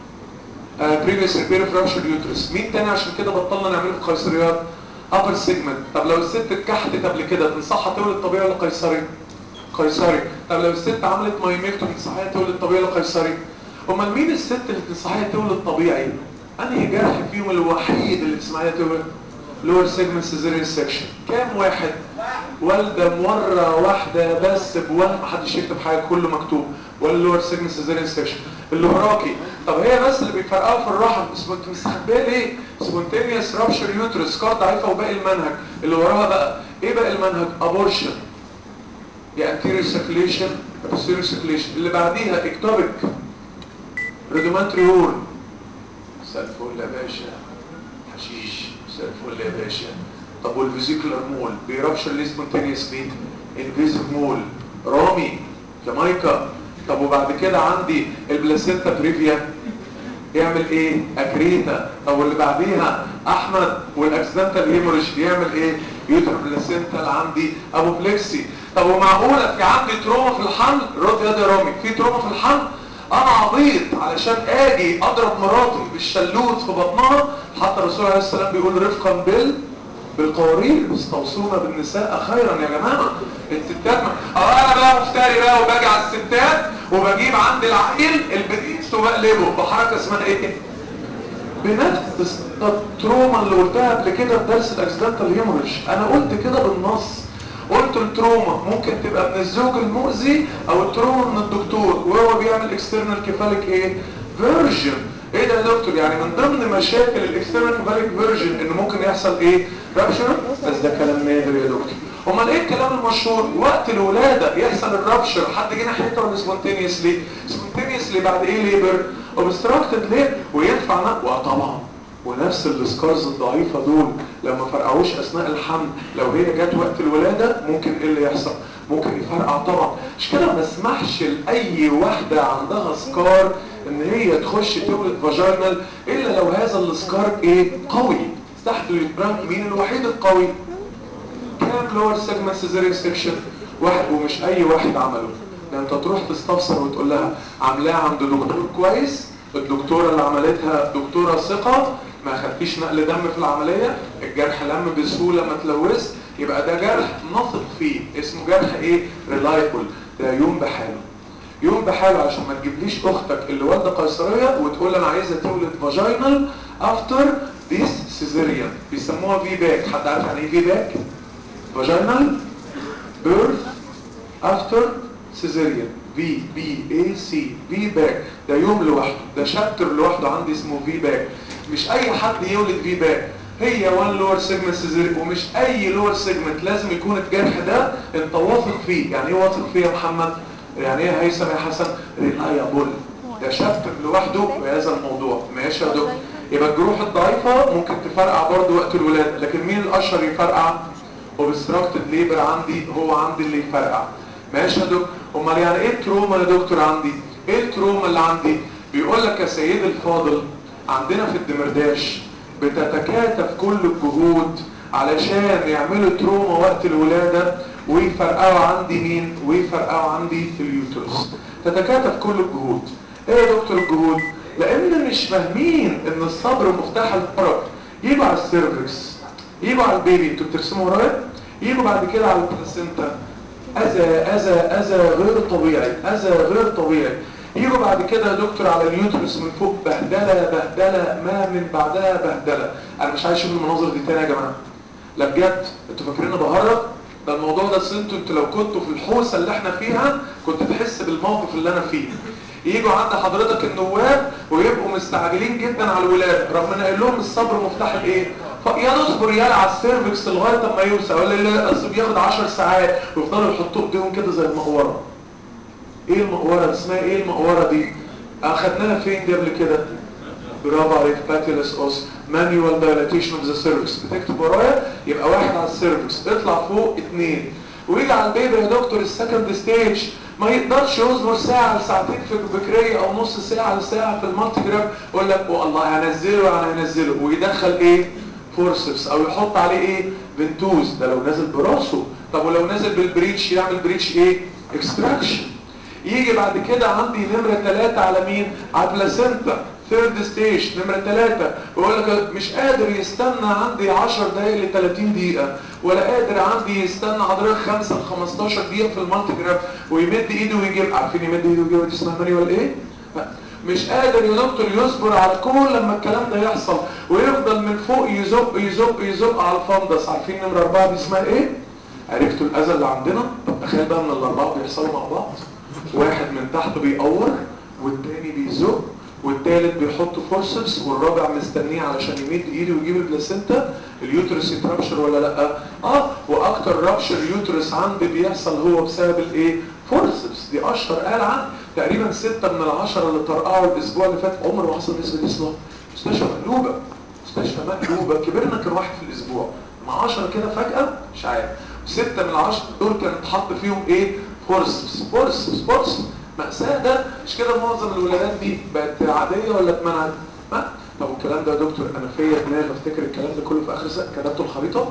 بريفيس ريبير فرامشر يوترس مين تاني عشان كده بطلنا نعمله في القيصريات ابر سيجمنت طب لو الست اتكحتت قبل كده تنصحها تولد طبيعي ولا قيصري قيصري طب لو الست عملت مايميكتومي تنصحيها تولد طبيعي ولا قيصري امال مين الست اللي تنصحيها تولد طبيعي انهي جرح فيهم الوحيد اللي تسمعيها تولد لور سيجمنت سيزيريان سيكشن كام واحد والده مره واحده بس بوهم محدش يكتب حاجه كله مكتوب ولا لور سيجمنت سيزيريان سيكشن اللي وراكي طب هي بس اللي بيفرقعوا في الرحم انت مستخبيه ليه سبونتينيوس رابشر يوترس كار ضعيفه وباقي المنهج اللي وراها بقى ايه باقي المنهج ابورشن يا anterior circulation يا posterior circulation اللي بعديها اكتوبك رودومانتري هورن مساء الفل يا باشا حشيش مساء الفل يا باشا طب والفيزيكولار مول بيرابشر ليه سبونتينيوسلي انفيزيف مول رامي جامايكا طب وبعد كده عندي البلاسينتا بريفيا يعمل ايه اكريتا طب واللي بعديها احمد والاكسدنتال هيموريج يعمل ايه يوتر بلاسينتا عندي ابو بلكسي طب ومعقوله في عندي تروما في الحمل رد يا ده رامي في تروما في الحمل انا عبيط علشان اجي اضرب مراتي بالشلوت في بطنها حتى الرسول عليه السلام بيقول رفقا بال بالقوارير استوصونا بالنساء خيرا يا جماعه الستات ما اه انا بقى مفتري بقى وباجي على الستات وبجيب عند العيل البديس وبقلبه بحركه اسمها ايه بنفس التروما اللي قلتها قبل كده في درس الاكسيدنتال هيموريج انا قلت كده بالنص قلت التروما ممكن تبقى من الزوج المؤذي او التروما من الدكتور وهو بيعمل اكسترنال كيفاليك ايه فيرجن ايه ده يا دكتور يعني من ضمن مشاكل الاكسترنال كيفاليك فيرجن ان ممكن يحصل ايه رابشر بس ده كلام نادر يا دكتور امال ايه الكلام المشهور وقت الولاده يحصل الرابشر حد جه ناحيتها ولا سبونتينيوسلي سبونتينيوسلي بعد ايه ليبر اوبستراكتد ليه وينفع نقوى طبعا ونفس السكارز الضعيفة دول لما فرقعوش اثناء الحمل لو هي جت وقت الولادة ممكن ايه اللي يحصل ممكن يفرقع طبعا مش كده ما اسمحش لاي واحدة عندها سكار ان هي تخش تولد فاجينال الا لو هذا السكار ايه قوي تحت البرانك مين الوحيد القوي كام لور سيجمنت سيزيريان سيكشن واحد ومش اي واحد عمله ده انت تروح تستفسر وتقول لها عاملاها عند دكتور كويس الدكتورة اللي عملتها دكتورة ثقة ما خدتيش نقل دم في العملية الجرح لم بسهولة ما تلوث يبقى ده جرح نثق فيه اسمه جرح ايه ريلايبل ده يوم بحاله يوم بحاله عشان ما تجيبليش اختك اللي والده قيصريه وتقول انا عايزه تولد فاجينال افتر ذيس سيزيريان بيسموها في باك حد عارف يعني ايه في باك فاجينال بيرث افتر سيزيريان في بي اي سي في باك ده يوم لوحده ده شابتر لوحده عندي اسمه في باك مش اي حد يولد في باك هي وان لور سيجمنت سيزيريان ومش اي لور سيجمنت لازم يكون الجرح ده انت واثق فيه يعني ايه واثق فيه يا محمد يعني ايه هيثم يا حسن ريلايبل ده شابتر لوحده بهذا الموضوع ماشي يا دكتور يبقى الجروح الضعيفه ممكن تفرقع برضه وقت الولاده لكن مين الاشهر يفرقع اوبستراكتد ليبر عندي هو عندي اللي يفرقع ماشي يا دكتور امال يعني ايه التروما يا دكتور عندي ايه التروما اللي عندي بيقول لك يا سيد الفاضل عندنا في الدمرداش بتتكاتف كل الجهود علشان يعملوا تروما وقت الولادة ويفرقعوا عندي مين ويفرقعوا عندي في اليوترس تتكاتف كل الجهود ايه يا دكتور الجهود لان مش فاهمين ان الصبر مفتاح الفرج يجوا على السيرفكس يجوا على البيبي انتوا بترسموا ورايا يجوا بعد كده على البلاسينتا اذى اذى اذى غير طبيعي اذى غير طبيعي يجوا بعد كده يا دكتور على اليوترس من فوق بهدله بهدله ما من بعدها بهدله انا مش عايز اشوف المناظر دي تاني يا جماعه لا بجد انتوا فاكرين بهرج ده الموضوع ده انتوا انتوا لو كنتوا في الحوسه اللي احنا فيها كنت تحس بالموقف اللي انا فيه يجوا عند حضرتك النواب ويبقوا مستعجلين جدا على الولاده رغم ان قايل لهم الصبر مفتاح الايه يا نصبر يالا على السيرفكس لغايه اما يوسع ولا لا اصل بياخد 10 ساعات ويفضلوا يحطوا ايديهم كده زي المقوره ايه المقوره اسمها ايه المقوره دي اخدناها فين دي قبل كده برافو عليك باتيلس اوس مانيوال دايلاتيشن اوف ذا سيرفكس بتكتب ورايا يبقى واحد على السيرفكس اطلع فوق اثنين ويجي على البيبي يا دكتور السكند ستيج ما يقدرش يصبر ساعة لساعتين في البكرية او نص ساعة لساعة في المالتي جراف يقول لك والله هنزله انا هنزله ويدخل ايه فورسبس او يحط عليه ايه فنتوز ده لو نازل براسه طب ولو نازل بالبريتش يعمل بريتش ايه اكستراكشن يجي بعد كده عندي نمرة ثلاثة على مين على البلاسينتا ثيرد ستيج نمرة ثلاثة ويقول لك مش قادر يستنى عندي 10 دقايق ل 30 دقيقة ولا قادر عندي يستنى حضرتك 5 ل 15 دقيقة في المالتي جراف ويمد ايده ويجيب عارفين يمد ايده ويجيب دي اسمها مانيوال ايه؟ مش قادر يا دكتور يصبر على كل لما الكلام ده يحصل ويفضل من فوق يزق يزق يزق على الفندس عارفين نمرة أربعة دي اسمها ايه؟ عرفتوا الأذى اللي عندنا؟ طب تخيل بقى ان الأربعة بيحصلوا مع بعض واحد من تحت بيقور والتاني بيزق والتالت بيحط فورسبس والرابع مستنيه علشان يمد ايده ويجيب البلاسينتا اليوترس يتربشر ولا لا اه واكتر رابشر يوترس عندي بيحصل هو بسبب الايه فورسبس دي اشهر قال عن تقريبا ستة من العشرة اللي طرقعوا الاسبوع اللي فات عمر ما حصل نسبة اصلاح مستشفى مقلوبة مستشفى مقلوبة كبرنا كان واحد في الاسبوع مع 10 كده فجأة مش عارف ستة من العشرة دول كان اتحط فيهم ايه فورسبس فورسبس فورسبس مأساة ده مش كده معظم الولادات دي بقت عادية ولا اتمنعت؟ ها؟ طب الكلام ده يا دكتور انا فيا دماغ افتكر الكلام ده كله في اخر سنة كتبت الخريطة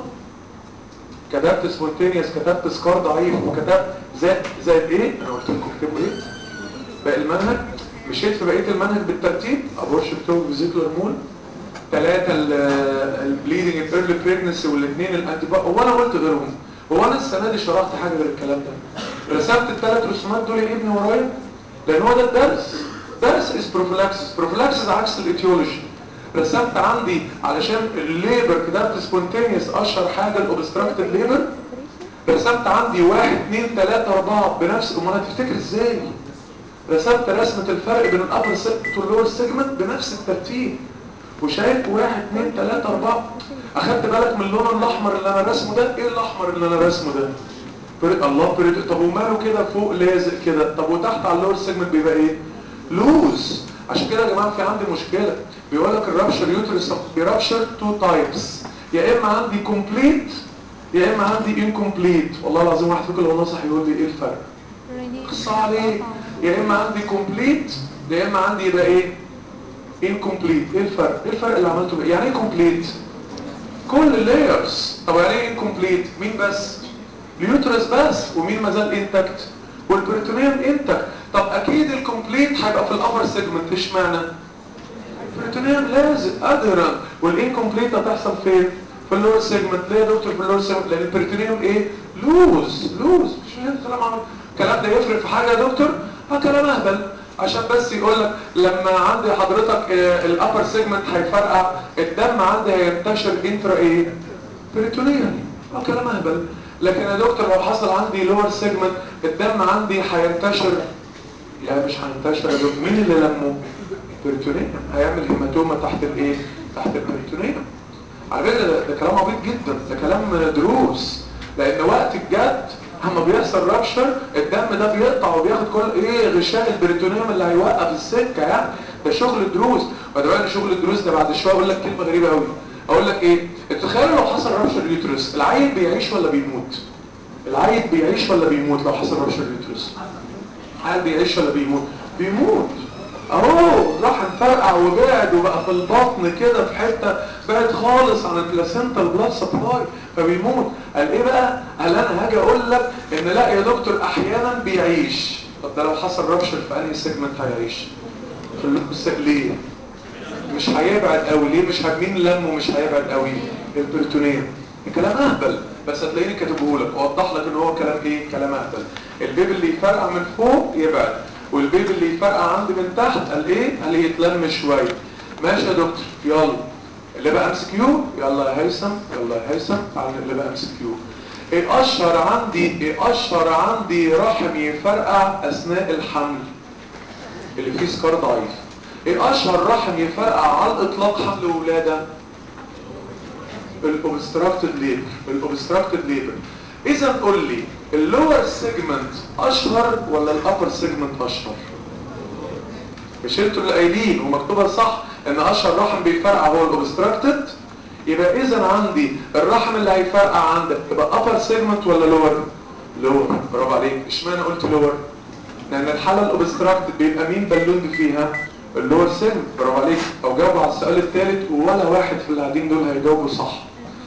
كتبت سبونتينيوس كتبت سكار ضعيف وكتبت زائد زائد ايه؟ انا قلت لكم اكتبوا ايه؟ باقي المنهج مشيت في بقية المنهج بالترتيب ابورشن تو فيزيكولار مول ثلاثة البليدنج الايرلي بريجنسي والاثنين الانتي هو انا قلت غيرهم هو انا السنة دي شرحت حاجة غير الكلام ده رسمت الثلاث رسومات دول يا ابني ورايا لان هو ده الدرس درس از بروفلاكسس بروفلاكسس عكس الايتيولوجي رسمت عندي علشان الليبر كتبت سبونتينيوس اشهر حاجه الاوبستراكتد ليبر رسمت عندي واحد اثنين ثلاثة اربعة بنفس امال هتفتكر ازاي رسمت رسمة الفرق بين الابر سيجمنت واللور سيجمنت بنفس الترتيب وشايف واحد اثنين ثلاثة اربعة اخدت بالك من اللون الاحمر اللي انا رسمه ده ايه الاحمر اللي انا رسمه ده فرق الله فرق طب وماله كده فوق لازق كده طب وتحت على اللور سيجمنت بيبقى ايه لوز عشان كده يا جماعه في عندي مشكله بيقول لك الرابشر يوترس بيرابشر تو تايبس يا اما عندي كومبليت يا اما عندي انكومبليت والله العظيم واحد فيكم لو نصح يقول لي ايه الفرق قص عليه يا اما عندي كومبليت يا اما عندي يبقى ايه انكومبليت ايه الفرق ايه الفرق اللي عملته بقى؟ يعني ايه كومبليت كل اللايرز طب يعني ايه انكومبليت مين بس اليوترس بس ومين ما زال انتكت والبريتونيوم انتكت طب اكيد الكومبليت هيبقى في الابر سيجمنت اشمعنى البريتونيوم لازق ادهرن والانكومبليت هتحصل فين في اللور سيجمنت ليه يا دكتور في اللور سيجمنت لان البريتونيوم ايه لوز لوز مش فاهم كلام عم الكلام ده يفرق في حاجه يا دكتور اه كلام اهبل عشان بس يقول لك لما عندي حضرتك الابر سيجمنت هيفرقع الدم عندي هينتشر انترا ايه بريتونيوم اه كلام اهبل لكن يا دكتور لو حصل عندي لور سيجمنت الدم عندي هينتشر لا مش هينتشر يا دكتور مين اللي لمه بريتونيوم هيعمل هيماتوما تحت الايه تحت البريتونيوم على فكره ده, ده كلام عبيط جدا ده كلام دروس لان وقت الجد اما بيحصل رابشر الدم ده بيقطع وبياخد كل ايه غشاء البريتونيوم اللي هيوقف السكه يعني ده شغل الدروس وده شغل الدروس ده بعد شويه اقول لك كلمه غريبه قوي اقول لك ايه تخيلوا لو حصل رابشر اليوترس العيل بيعيش ولا بيموت العيل بيعيش ولا بيموت لو حصل رابشر اليوترس العيل بيعيش ولا بيموت بيموت اهو راح انفرقع وبعد وبقى في البطن كده في حته بعد خالص عن البلاسينتا البلاد سبلاي فبيموت قال ايه بقى قال انا هاجي اقول لك ان لا يا دكتور احيانا بيعيش طب ده لو حصل رابشر في انهي سيجمنت هيعيش في اللوكس ليه مش هيبعد قوي ليه مش مين لمه مش هيبعد قوي البريتونيوم الكلام اهبل بس هتلاقيني كاتبه لك اوضح لك ان هو كلام ايه كلام اهبل البيبي اللي يفرقع من فوق يبعد والبيبي اللي يفرقع عندي من تحت قال ايه قال يتلم شويه ماشي يا دكتور يلا اللي بقى ام سي كيو يلا يا هيثم يلا يا هيثم تعالى اللي بقى ام سي كيو ايه اشهر عندي ايه اشهر عندي رحم يفرقع اثناء الحمل اللي فيه سكار ضعيف ايه اشهر رحم يفرقع على الاطلاق حمل ولاده الاوبستراكتد ليبر الاوبستراكتد ليبر اذا قول لي اللور سيجمنت اشهر ولا الابر سيجمنت اشهر مش انتوا اللي قايلين ومكتوبه صح ان اشهر رحم بيفرقع هو الاوبستراكتد يبقى اذا عندي الرحم اللي هيفرقع عندك يبقى ابر سيجمنت ولا لور لور برافو عليك اشمعنى قلت لور لان الحاله الاوبستراكتد بيبقى مين بالوند فيها اللور سيجمنت برافو عليك او جاوبوا على السؤال الثالث ولا واحد في اللي قاعدين دول هيجاوبوا صح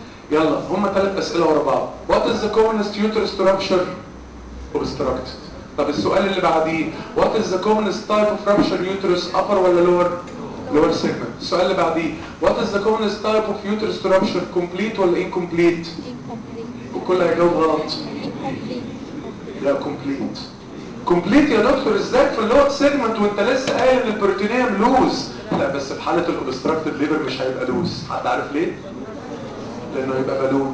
يلا هم ثلاث اسئله ورا بعض what is the commonest uterus to rupture obstructed طب السؤال اللي بعديه what is the commonest type of rupture uterus upper ولا lower lower segment السؤال اللي بعديه what is the commonest type of uterus to rupture complete ولا incomplete incomplete وكل هيجاوب غلط incomplete لا كومبليت كومبليت يا دكتور ازاي في اللور سيجمنت وانت لسه قايل ان البروتينيوم لوز لا بس في حاله الاوبستراكتيف ليبر مش هيبقى لوز حد عارف ليه لانه هيبقى بالون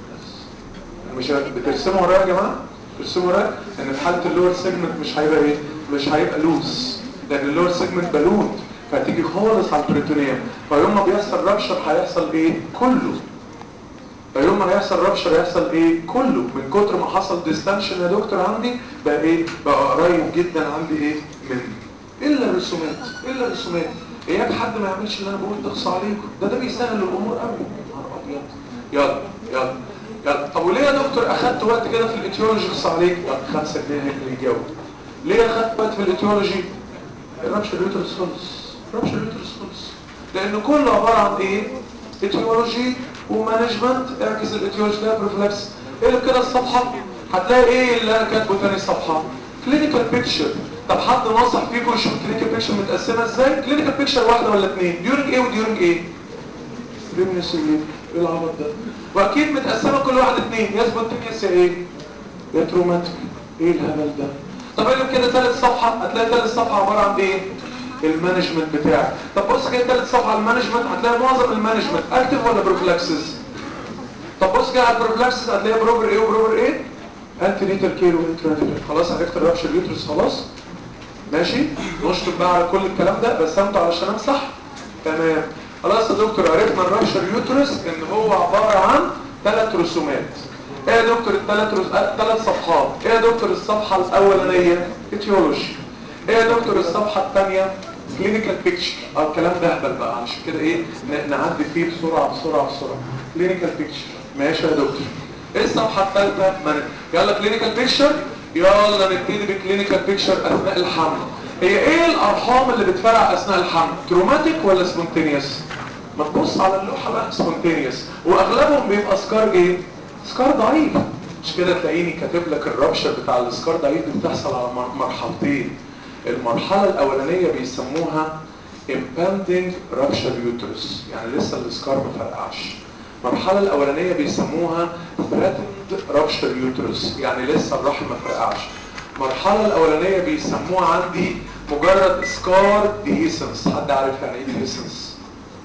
مش ه- بترسموا ورايا يا جماعه بترسموا ورايا ان في حاله اللور سيجمنت مش هيبقى ايه مش هيبقى لوز لان اللور سيجمنت بالون فهتيجي خالص على البروتينيوم فيوم ما بيحصل رابشر هيحصل ايه كله فيوم ما هيحصل رابشر هيحصل ايه كله من كتر ما حصل ديستنشن يا دكتور عندي بقى ايه بقى قريب جدا عندي ايه مني الا الرسومات الا الرسومات اياك حد ما يعملش اللي انا بقول تقصى عليكم ده ده بيسهل الامور قوي يا نهار ابيض يلا يلا يلا طب وليه يا دكتور اخدت وقت كده في الاتيولوجي اقصى عليك طب 5 جنيه هيك اللي يجاوب ليه اخدت وقت في الاتيولوجي الرابشر يوترس خلص الرابشر يوترس خلص لان كله عباره عن ايه اتيولوجي ومانجمنت اعكس الاتيولوجي ده بروفلاكس اقلب كده الصفحه هتلاقي ايه اللي انا كاتبه تاني صفحه كلينيكال بيكتشر طب حد نصح فيكم يشوف كلينيكال بيكتشر متقسمه ازاي كلينيكال بيكتشر واحده ولا اثنين ديورنج ايه وديورنج ايه بريمنس ايه ايه العبط ده واكيد متقسمه كل واحد اثنين يا سبونتينيوس يا ايه يا تروماتيك ايه الهبل ده طب اقلب كده ثالث صفحه هتلاقي ثالث صفحه عباره عن ايه المانجمنت بتاعك طب بص كده ثالث صفحه على المانجمنت هتلاقي معظم المانجمنت اكتف ولا بروفلاكسز طب بص كده على البروفلاكسز هتلاقي بروفر ايه وبروفر ايه انتي نيتال كير وانترانيتال خلاص عرفت الرابشر يوترس خلاص ماشي نشطب بقى على كل الكلام ده بس انتوا علشان امسح تمام خلاص يا دكتور عرفنا الرابشر يوترس ان هو عباره عن ثلاث رسومات ايه يا دكتور الثلاث رس... ثلاث صفحات ايه يا دكتور الصفحه الاولانيه اتيولوجي ايه يا دكتور الصفحه الثانيه كلينيكال بيكتشر اه الكلام ده اهبل بقى عشان كده ايه ن- نعدي فيه بسرعه بسرعه بسرعه كلينيكال بيكتشر ماشي يا دكتور ايه الصفحه الثالثه من... يلا كلينيكال بيكتشر يلا نبتدي بكلينيكال بيكتشر اثناء الحمل هي ايه الارحام اللي بتفرع اثناء الحمل تروماتيك ولا سبونتينيوس ما تبص على اللوحه بقى سبونتينيوس واغلبهم بيبقى سكار ايه سكار ضعيف مش كده تلاقيني كاتب لك الرابشر بتاع السكار ضعيف دي بتحصل على مر- مرحلتين المرحله الاولانيه بيسموها impending rupture uterus يعني لسه السكار ما فرقعش المرحله الاولانيه بيسموها threatened rupture uterus يعني لسه الرحم ما فرقعش المرحله الاولانيه بيسموها عندي مجرد سكار ديهيسنس حد عارف يعني ايه ديهيسنس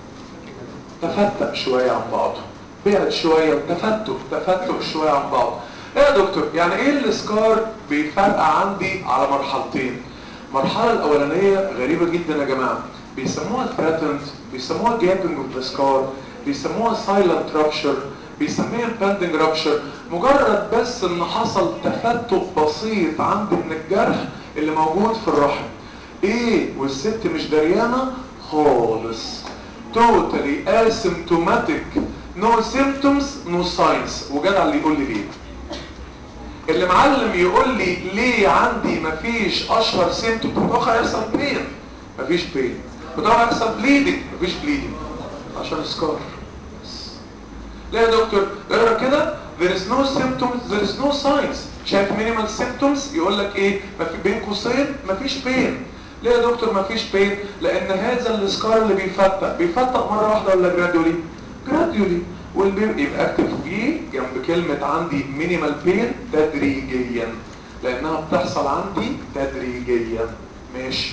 تفتق شوية عن بعضه بعد شوية وتفتق تفتق شوية عن بعض ايه يا دكتور يعني ايه السكار بيفرقع عندي على مرحلتين المرحلة الاولانية غريبة جدا يا جماعة بيسموها threatened بيسموها gapping of the scar بيسموها silent rupture بيسميها impending rupture مجرد بس ان حصل تفتق بسيط عندي من الجرح اللي موجود في الرحم ايه والست مش دريانة خالص totally asymptomatic no symptoms no signs وجدع اللي يقول لي ليه اللي معلم يقول لي ليه عندي مفيش اشهر سيمتوم متوقع يحصل بين مفيش بين متوقع يحصل بليدنج مفيش بليدنج عشان سكار لا يا دكتور اقرا كده there is no symptoms there is no signs شايف minimal symptoms يقول لك ايه ما في بين قوسين مفيش بين ليه يا دكتور مفيش بين لان هذا السكار اللي بيفتق بيفتق مره واحده ولا جراديولي جراديولي والبيبي يبقى اكتب فيه جنب كلمه عندي مينيمال بين تدريجيا لانها بتحصل عندي تدريجيا ماشي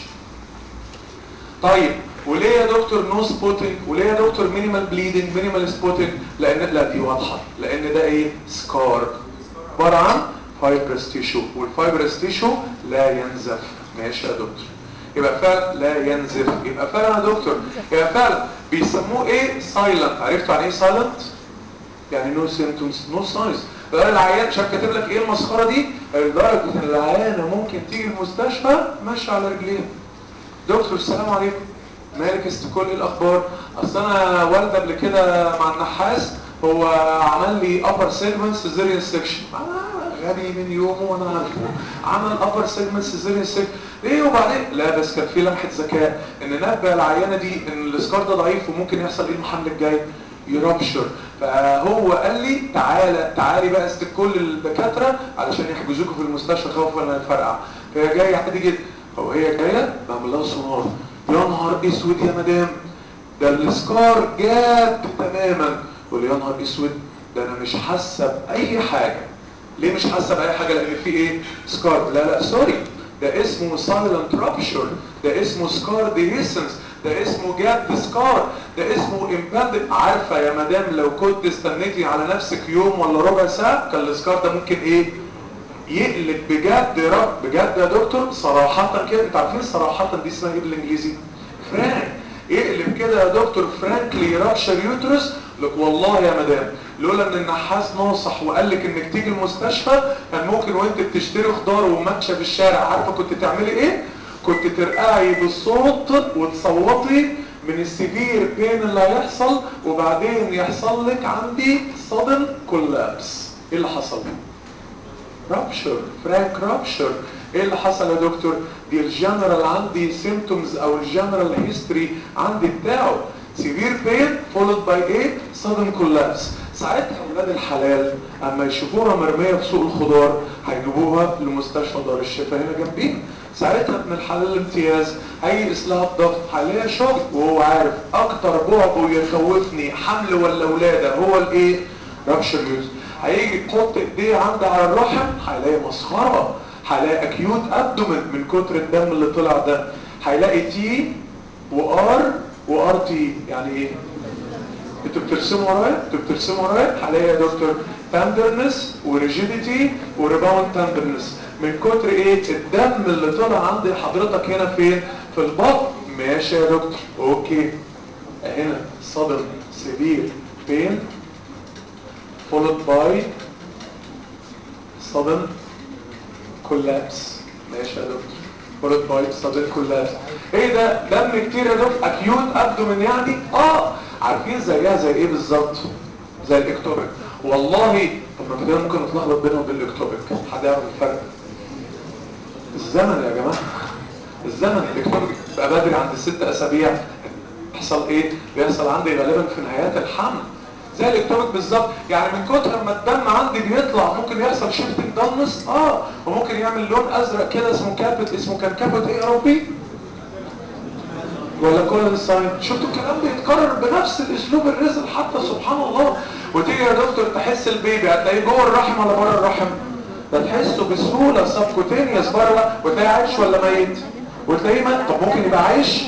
طيب وليه يا دكتور نو سبوتنج وليه يا دكتور مينيمال بليدنج مينيمال سبوتنج لان لا دي واضحه لان ده ايه سكار عباره عن فايبرس تيشو والفايبرس تيشو لا ينزف ماشي يا دكتور يبقى فعلا لا ينزف يبقى فعلا يا دكتور يبقى فعلا بيسموه ايه سايلنت عرفتوا يعني ايه سايلنت يعني نو سيمتومز نو ساينز ده العيان شاف كاتب لك ايه المسخره دي لدرجه ان العيانه ممكن تيجي المستشفى ماشيه على رجليها دكتور السلام عليكم مالك استكول ايه الاخبار اصل انا والد قبل كده مع النحاس هو عمل لي upper segment cesarean section آه غبي من يومه وانا عارفه عمل upper segment cesarean section ايه وبعدين لا بس كان في لمحه ذكاء ان نبه العيانه دي ان السكار ده ضعيف وممكن يحصل ايه المحل الجاي يرابشر فهو قال لي تعالى تعالي بقى است كل الدكاتره علشان يحجزوكوا في المستشفى خوفا لا يفرقع فهي جايه عادي جدا هو هي جايه بعمل لها سونار يا نهار اسود يا مدام ده السكار جاب تماما تقول لي يا نهار اسود ده انا مش حاسه باي حاجه ليه مش حاسه باي حاجه لان في ايه سكار لا لا سوري ده اسمه سايلنت رابشر ده اسمه سكار ديهيسنس ده اسمه جاب سكار ده اسمه امباند عارفه يا مدام لو كنت استنيتي على نفسك يوم ولا ربع ساعه كان السكار ده ممكن ايه يقلب بجد يا رب بجد يا دكتور صراحة كده انتوا عارفين صراحة دي اسمها ايه بالانجليزي؟ فرانك يقلب كده يا دكتور فرانكلي رابشر يوترس لك والله يا مدام لولا ان النحاس ناصح وقال لك انك تيجي المستشفى كان ممكن وانت بتشتري خضار وماشيه في الشارع عارفه كنت تعملي ايه؟ كنت ترقعي بالصوت وتصوتي من السيفير بين اللي هيحصل وبعدين يحصل لك عندي صدم كولابس ايه اللي حصل؟ رابشر فرانك رابشر ايه اللي حصل يا دكتور دي الجنرال عندي سيمتومز او الجنرال هيستوري عندي بتاعه سيفير بين فولد باي ايه سادن كولابس ساعتها اولاد الحلال اما يشوفوها مرميه في سوق الخضار هيجيبوها لمستشفى دار الشفاء هنا جنبينا ساعتها ابن الحلال الامتياز هيقيس لها الضغط هيلاقيها شغل وهو عارف اكتر بعبه يخوفني حمل ولا ولاده هو الايه رابشر يوز هيجي يحط ايديه عندي على الرحم هيلاقي مسخره هيلاقي اكيوت ابدومن من كتر الدم اللي طلع ده هيلاقي تي وار وار تي يعني ايه انتوا بترسموا ورايا انتوا بترسموا ورايا هلاقي يا دكتور تندرنس وريجيديتي وريباوند تندرنس من كتر ايه الدم اللي طلع عند حضرتك هنا فين في البطن ماشي يا دكتور اوكي هنا صدم سبيل بين followed by sudden collapse ماشي يا دكتور followed by sudden collapse ايه ده دم كتير يا دكتور acute abdomen يعني اه عارفين زيها زي ايه بالظبط زي الاكتوبيك والله طب ما كده ممكن نتلخبط بينهم وبين الاكتوبيك حد يعرف الفرق الزمن يا جماعه الزمن الاكتوبيك بقى بدري عند الست اسابيع بيحصل ايه بيحصل عندي غالبا في نهايات الحمل زي الاكتوبيك بالظبط يعني من كتر ما الدم عندي بيطلع ممكن يحصل شيفتنج دارنس اه وممكن يعمل لون ازرق كده اسمه كابت اسمه كان كابت ايه ربي ولا كل ساين شفتوا الكلام بيتكرر بنفس الاسلوب الرزل حتى سبحان الله وتيجي يا دكتور تحس البيبي هتلاقيه جوه الرحم ولا بره الرحم ده تحسه بسهوله سبكوتينيوس بره وتلاقيه عايش ولا ميت وتلاقيه ميت طب ممكن يبقى عايش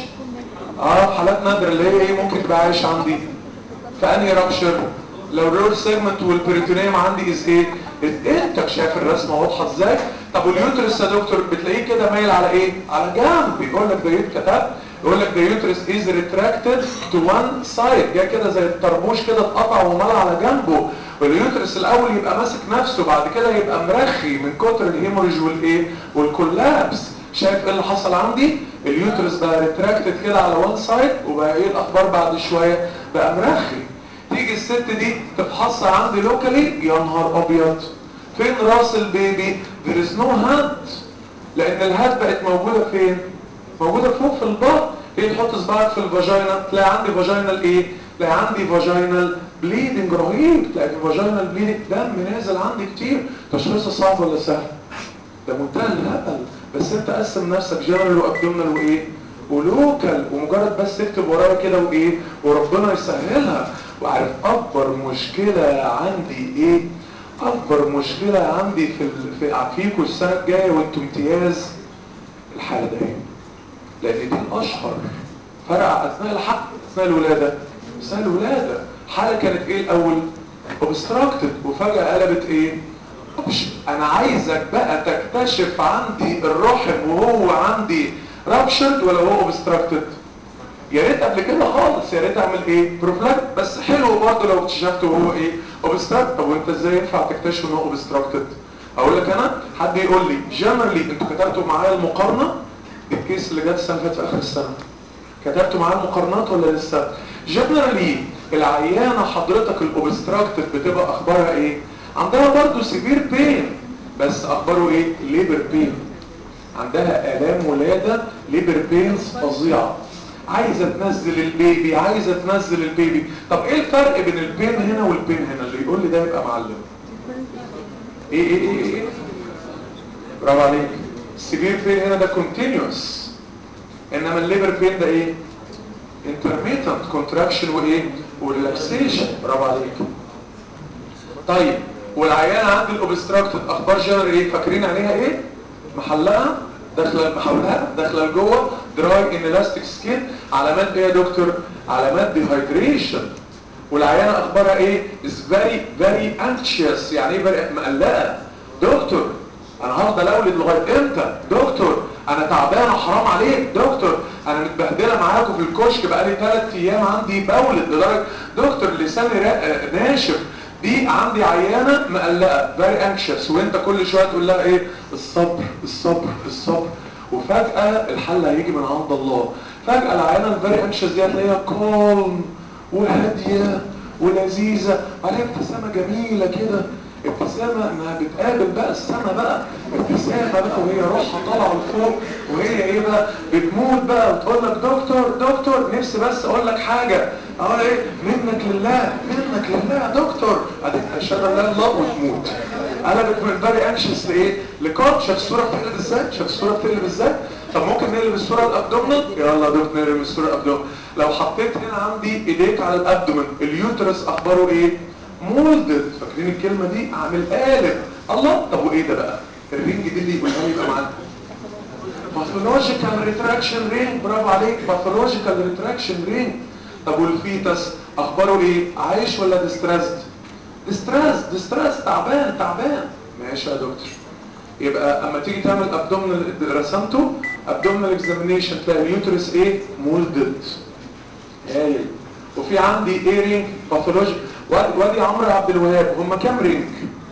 اه حالات نادره اللي هي ايه ممكن تبقى عايش عندي فاني رابشر لو الرول سيجمنت والبريتونيوم عندي از ايه ايه انت شايف الرسمه واضحه ازاي طب واليوترس يا دكتور بتلاقيه كده مايل على ايه على جنب بيقول لك ده يتكتب يقول لك ده يوترس از ريتراكتد تو وان سايد جاي كده زي الطربوش كده اتقطع ومال على جنبه واليوترس الاول يبقى ماسك نفسه بعد كده يبقى مرخي من كتر الهيموريج والايه والكولابس شايف ايه اللي حصل عندي اليوترس بقى ريتراكتد كده على وان سايد وبقى ايه الاخبار بعد شويه بقى مرخي تيجي الست دي تفحصها عندي لوكالي يا نهار ابيض فين راس البيبي there is no hand لان الهاد بقت موجوده فين موجوده فوق في البطن هي تحط صباعك في الفاجينا تلاقي عندي فاجينال ايه تلاقي عندي فاجينال بليدنج رهيب تلاقي فاجينال بليدنج دم نازل عندي كتير تشخيصه صعب ولا سهل ده منتهى الهبل بس انت قسم نفسك جنرال وابدومينال وايه ولوكال ومجرد بس اكتب ورايا كده وايه وربنا يسهلها وعارف اكبر مشكله عندي ايه اكبر مشكله عندي في ال... في فيكم السنه الجايه وانتم امتياز الحاله ده لان دي الاشهر فرع اثناء الحق اثناء الولاده اثناء الولاده حاله كانت ايه الاول اوبستراكتد وفجاه قلبت ايه انا عايزك بقى تكتشف عندي الرحم وهو عندي رابشرد ولا هو اوبستراكتد يا ريت قبل كده خالص يا ريت اعمل ايه بروفلاكت بس حلو برضه لو اكتشفته وهو ايه اوبستراكت طب وانت ازاي ينفع تكتشف ان هو اوبستراكتد اقول لك انا حد يقول لي جنرالي انتوا كتبتوا معايا المقارنه الكيس اللي جت السنه اللي فاتت في اخر السنه كتبتوا معايا المقارنات ولا لسه جنرالي العيانه حضرتك الاوبستراكتد بتبقى اخبارها ايه عندها برضه سيفير بين بس اخباره ايه ليبر بين عندها الام ولاده ليبر بينز فظيعه عايزه تنزل البيبي عايزه تنزل البيبي طب ايه الفرق بين البين هنا والبين هنا اللي يقول لي ده يبقى معلم ايه ايه ايه ايه برافو عليك السيفير بين هنا ده كونتينيوس انما الليبر بين ده ايه intermittent contraction وايه وريلاكسيشن برافو عليك طيب والعيانه عند الاوبستراكتد اخبار جنرال ايه فاكرين عليها ايه محلها داخله محولها داخله لجوه دراي ان الاستيك سكين علامات ايه يا دكتور علامات ديهايدريشن والعيانه اخبارها ايه is very very anxious يعني ايه very مقلقه دكتور انا هفضل اولد لغايه امتى دكتور انا تعبانه حرام عليك دكتور انا متبهدله معاكم في الكشك بقالي ثلاث ايام عندي بولد لدرجه دكتور لساني را- ناشف دي عندي عيانه مقلقه very anxious وانت كل شويه تقول لها ايه الصبر الصبر الصبر وفجاه الحل هيجي من عند الله فجاه العيانه الفيري انكشس دي هتلاقيها كالم وهاديه ولذيذه عليها ابتسامه جميله كده ابتسامه انها بتقابل بقى السما بقى ابتسامه بقى وهي روحها طالعه لفوق وهي ايه بقى بتموت بقى وتقول لك دكتور دكتور نفسي بس اقول لك حاجه اقول ايه منك لله منك لله يا دكتور اديك اشهد ان لا اله الا الله وتموت قلبت من فيري انكشس لايه لكات شاف الصوره بتقلب ازاي شاف الصوره بتقلب ازاي طب ممكن نقلب الصوره الابدومينال يلا يا دكتور نقلب الصوره الابدومينال لو حطيت هنا عندي ايديك على الابدومين اليوترس اخباره ايه مولدد فاكرين الكلمه دي عامل قالب الله طب وايه ده بقى الرينج دي اللي يقولها لي يبقى معانا باثولوجيكال ريتراكشن رينج برافو عليك باثولوجيكال ريتراكشن رينج طب والفيتس اخباره ايه عايش ولا ديستريسد ديستريس ديستريس تعبان تعبان ماشي يا دكتور يبقى اما تيجي تعمل ابدومينال رسمته ابدومينال اكزامينيشن تلاقي اليوترس ايه مولدد هايل وفي عندي ايه رينج باثولوجي وادي عمرو عبد الوهاب هم كام رينج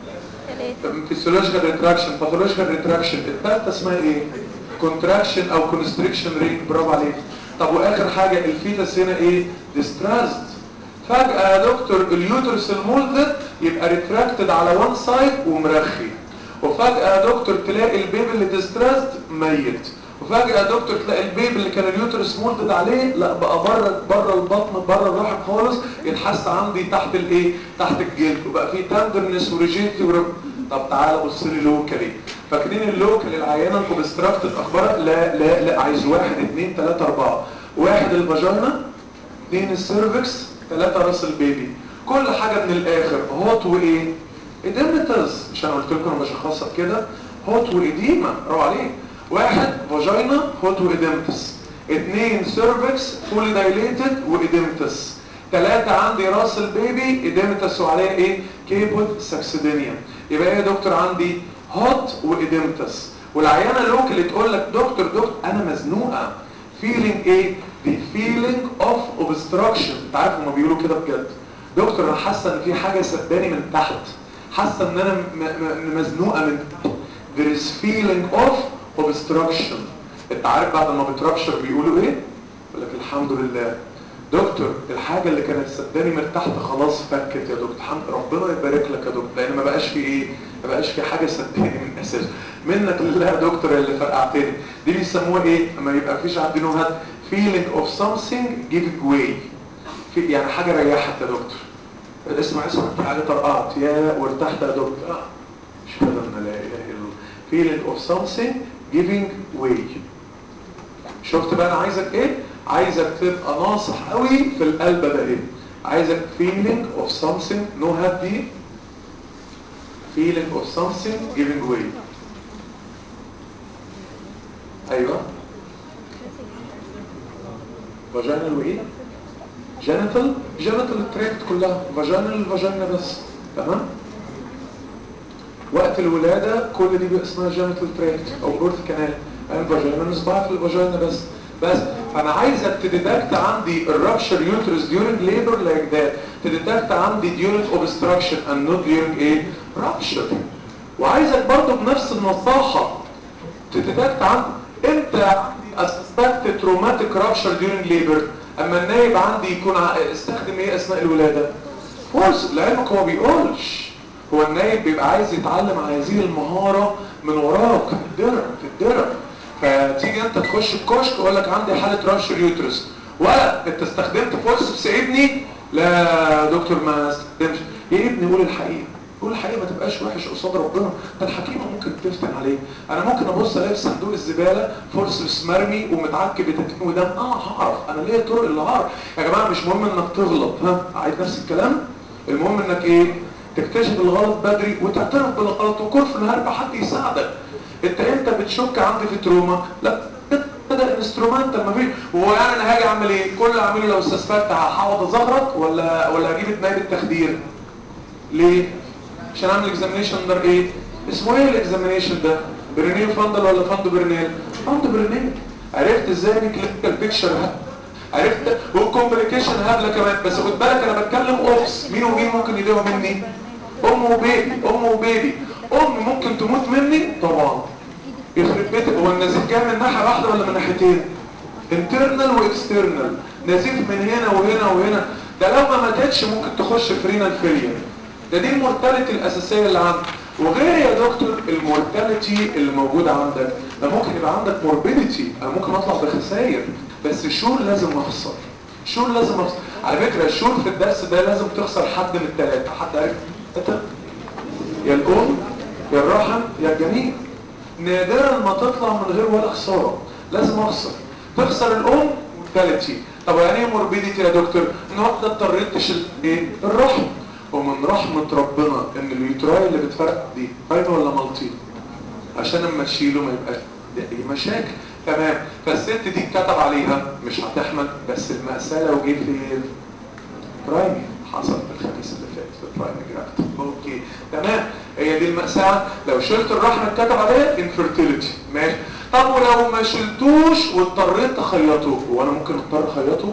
ثلاثة فيسيولوجيكال ريتراكشن باثولوجيكال ريتراكشن الثالثه اسمها ايه كونتراكشن او كونستريكشن رينج برافو عليك طب واخر حاجه الفيتس هنا ايه ديستراسد فجاه يا دكتور اليوترس المولدد يبقى ريتراكتد على وان سايد ومرخي وفجاه يا دكتور تلاقي البيبي اللي ديستراسد ميت وفجاه يا دكتور تلاقي البيبي اللي كان اليوترس مولدد عليه لا بقى بره بره البطن بره الرحم خالص يتحس عندي تحت الايه تحت الجلد وبقى فيه تندرنس وريجيتي ورب طب تعالى بص لي لوكالي فاكرين اللوكال العيانه الاوبستراكتد اخبارها لا لا لا عايز واحد اثنين ثلاثه اربعه واحد الفاجينا اثنين السيرفكس ثلاثه راس البيبي كل حاجه من الاخر هوت وايه اديمتس مش انا قلت لكم انا بشخصها كده هوت واديما برافو عليك واحد فاجينا هوت واديمتس اثنين سيرفكس فول دايليتد واديمتس ثلاثة عندي راس البيبي اديمتس وعليها ايه كيبوت ساكسيدينيا يبقى ايه يا دكتور عندي هوت واديمتس والعيانه لوكال تقول لك دكتور دكتور انا مزنوقه feeling ايه the feeling of obstruction انت عارف هما بيقولوا كده بجد دكتور انا حاسه ان في حاجه سداني من تحت حاسه ان انا م- م- مزنوقه من تحت there is feeling of obstruction انت عارف بعد ما بترابشر بيقولوا ايه يقول لك الحمد لله دكتور الحاجة اللي كانت سداني من تحت خلاص فكت يا دكتور الحمد ربنا يبارك لك يا دكتور لان ما بقاش في ايه ما بقاش في حاجة سداني من اساس منك لله يا دكتور اللي فرقعتني دي بيسموها ايه اما يبقى فيش عندي نوهات feeling of something giving way في يعني حاجة ريحت يا دكتور اسمع اسمع في حاجة طرقعت يا وارتحت يا دكتور آه. اشهد ان لا اله الا الله feeling of something giving way شفت بقى انا عايزك ايه عايزك تبقى ناصح قوي في القلب ده ايه عايزك feeling of something no happy feeling of something giving way ايوه فاجينال وايه جينيتال جينيتال تراكت كلها فاجينال فاجينا بس تمام وقت الولادة كل دي بقى اسمها جينيتال تراكت او بورت كانال الفاجينا مصباح في الفاجينا بس بس فانا عايزك تديتكت عندي الرابشر يوترس ديورنج ليبر لايك ذات تديتكت عندي ديورنج اوبستراكشن اند نوت ديورنج ايه رابشر وعايزك برضو بنفس النصاحة تديتكت عندي امتى عندي اسبكت تروماتيك رابشر ديورنج ليبر اما النايب عندي يكون ع- استخدم ايه اثناء الولاده فورس لعلمك هو بيقولش هو النايب بيبقى عايز يتعلم على هذه المهارة من وراك في الدرع في الدرع فتيجي انت تخش الكشك يقول لك عندي حالة رابشر يوترس ولا انت استخدمت فورس ابني لا يا دكتور ما استخدمش يا ابني قول الحقيقة قول الحقيقه ما تبقاش وحش قصاد ربنا ده الحكيمه ممكن تفتن عليه انا ممكن ابص الاقي في صندوق الزباله فورسبس مرمي ومتعكب بتكتين ودم اه هعرف انا ليا الطرق اللي هعرف يا جماعه مش مهم انك تغلط ها اعيد نفس الكلام المهم انك ايه تكتشف الغلط بدري وتعترف بالغلط وكل في النهار بحد يساعدك انت انت بتشك عندي في تروما لا ده انسترومنتال ما فيش وهو يعني انا هاجي اعمل ايه كل اللي اعمله لو استثبت هقعد ازغرط ولا ولا اجيب دماغي التخدير ليه عشان اعمل اكزامينيشن اندر ايه اسمه ايه الاكزامينيشن ده برينيل فاندل ولا فاندو برينيل فاندو برينيل عرفت ازاي كلينيكال بيكتشر عرفت والكومبليكيشن هبله كمان بس خد بالك انا بتكلم اوبس مين ومين ممكن يديهم مني ام وبيبي ام وبيبي ام ممكن تموت مني طبعا يخرب بيتك هو النزيف جاي من ناحيه واحده ولا من ناحيتين انترنال واكسترنال نزيف من هنا وهنا وهنا ده لو ما ماتتش ممكن تخش في رينال فيلير ده دي المورتاليتي الاساسيه اللي عندك وغير يا دكتور المورتاليتي اللي موجوده عندك ده ممكن يبقى عندك موربيديتي انا ممكن اطلع بخسائر بس الشور لازم اخسر شور لازم اخسر على فكره الشور في الدرس ده لازم تخسر حد من الثلاثه حد عارف انت يا الام يا الرحم يا الجنين نادرا ما تطلع من غير ولا خساره لازم اخسر تخسر الام مورتاليتي طب يعني ايه موربيديتي يا دكتور ان واحده اضطريت تشيل ايه الرحم ومن رحمة ربنا ان اليوتراي اللي بتفرق دي باين ولا مالتي عشان اما تشيله ما يبقاش دي مشاكل تمام فالست دي اتكتب عليها مش هتحمل بس المأساة لو جه في برايمي حصل في الخميس اللي فات في برايمي جرافت اوكي تمام هي دي المأساة لو شلت الرحمة اتكتب عليها انفيرتيليتي ماشي طب ولو ما شلتوش واضطريت تخيطه وانا ممكن اضطر اخيطه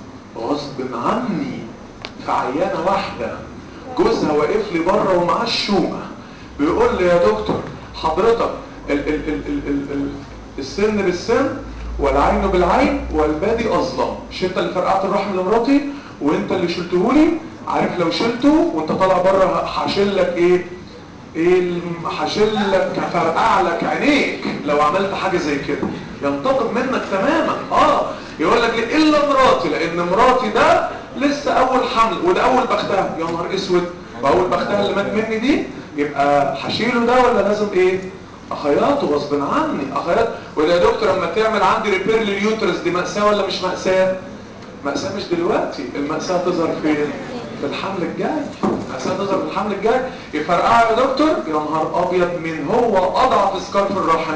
غصب عني في عيانة واحدة جوزها واقف لي بره ومعاه الشومة بيقول لي يا دكتور حضرتك ال ال ال ال ال ال السن بالسن والعين بالعين والبادي اظلم مش انت اللي فرقعت الرحم لمراتي وانت اللي شلتهولي عارف لو شلته وانت طالع بره هشيل لك ايه ايه هشيل لك هفرقع لك عينيك لو عملت حاجه زي كده ينتقم منك تماما اه يقول لك ليه الا مراتي لان مراتي ده لسه اول حمل وده اول بختها يا نهار اسود واول بختها اللي مات مني دي يبقى هشيله ده ولا لازم ايه اخياطه غصب عني اخياط وده يا دكتور لما تعمل عندي ريبير لليوترس دي مأساة ولا مش مأساة مأساة مش دلوقتي المأساة تظهر فين في الحمل الجاي المأساة تظهر في الحمل الجاي يفرقعها يا دكتور يا نهار ابيض من هو اضعف سكار في الرحم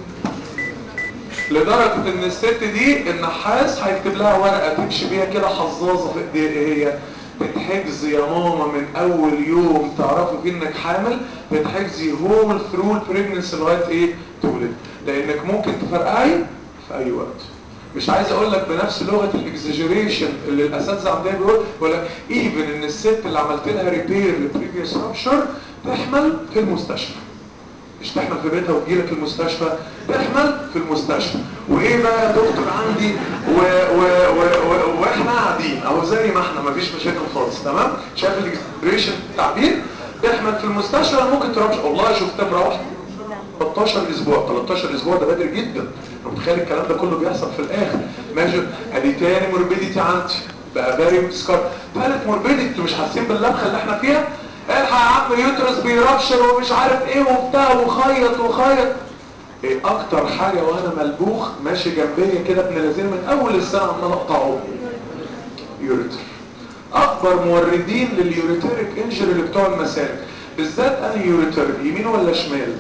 لدرجة ان الست دي النحاس هيكتب لها ورقة تمشي بيها كده حظاظة في ايديها ايه هي تتحجزي يا ماما من اول يوم تعرفي فيه انك حامل تتحجزي هول ثرو البريجننس لغاية ايه تولد لانك ممكن تفرقعي في اي وقت مش عايز اقول لك بنفس لغة الاكزاجيريشن اللي الاساتذة عندها بيقول ولا ايفن ان الست اللي عملت لها ريبير لبريفيوس رابشر تحمل في المستشفى مش تحمل في بيتها وتجيلك المستشفى تحمل في المستشفى وايه بقى يا دكتور عندي و و و و واحنا قاعدين اهو زي ما احنا مفيش مشاكل خالص تمام شايف الاكسبريشن التعبير تحمل في المستشفى ممكن تروح والله شفتها مروح 13 اسبوع 13 اسبوع ده بدري جدا انا متخيل الكلام ده كله بيحصل في الاخر ماشي ادي تاني موربيديتي عندي بقى باري سكار ثالث موربيديتي انتوا مش حاسين باللبخه اللي احنا فيها الحق يا عم يوترس بيرابشر ومش عارف ايه وبتاع وخيط وخيط ايه اكتر حاجة وانا ملبوخ ماشي جنبيا كده ابن الذين من اول السنة عمال اقطعه يوريتر اكبر موردين لليوريتريك انجري اللي بتوع المسالك بالذات انهي يوريتر يمين ولا شمال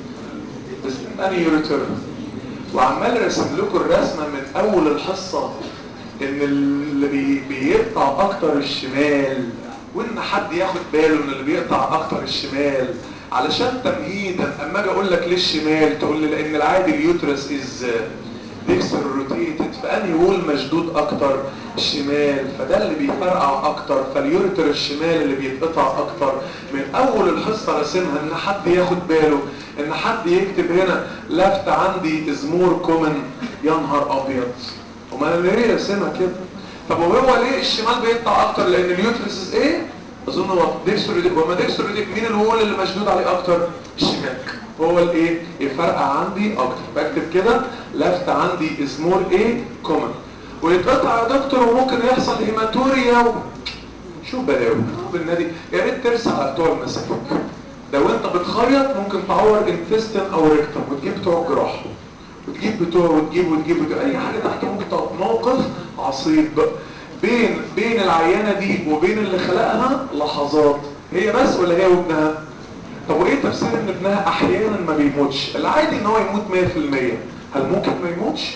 بالذات انهي يوريتر وعمال رسم لكم الرسمة من اول الحصة ان اللي بي بيقطع اكتر الشمال وان حد ياخد باله ان اللي بيقطع اكتر الشمال علشان تمهيدا اما اجي اقول لك ليه الشمال تقول لي لان العادي اليوترس از ديكستر روتيتد فانهي وول مشدود اكتر الشمال فده اللي بيفرقع اكتر فاليوريتر الشمال اللي بيتقطع اكتر من اول الحصه راسمها ان حد ياخد باله ان حد يكتب هنا لفت عندي از مور كومن يا نهار ابيض وما انا ليه راسمها كده طب وهو ليه الشمال بيقطع اكتر لان اليوترس ايه اظن هو ديكستروديك وما ديكستروديك مين الوول اللي مشدود عليه اكتر الشمال هو الايه يفرقع عندي اكتر بكتب كده لفت عندي اسمول ايه كومن ويتقطع يا دكتور وممكن يحصل هيماتوريا و... شوف بلاوي بالنادي يا ريت ترسى على بتوع المسافك لو انت بتخيط ممكن تعور انتستين او ريكتم وتجيب بتوع الجراحه وتجيب بتوع وتجيب وتجيب, وتجيب. اي حاجه تحت ممكن تقعد موقف عصيب بين بين العيانه دي وبين اللي خلقها لحظات هي بس ولا هي وابنها طب وايه تفسير ان ابنها احيانا ما بيموتش العادي ان هو يموت 100% هل ممكن ما يموتش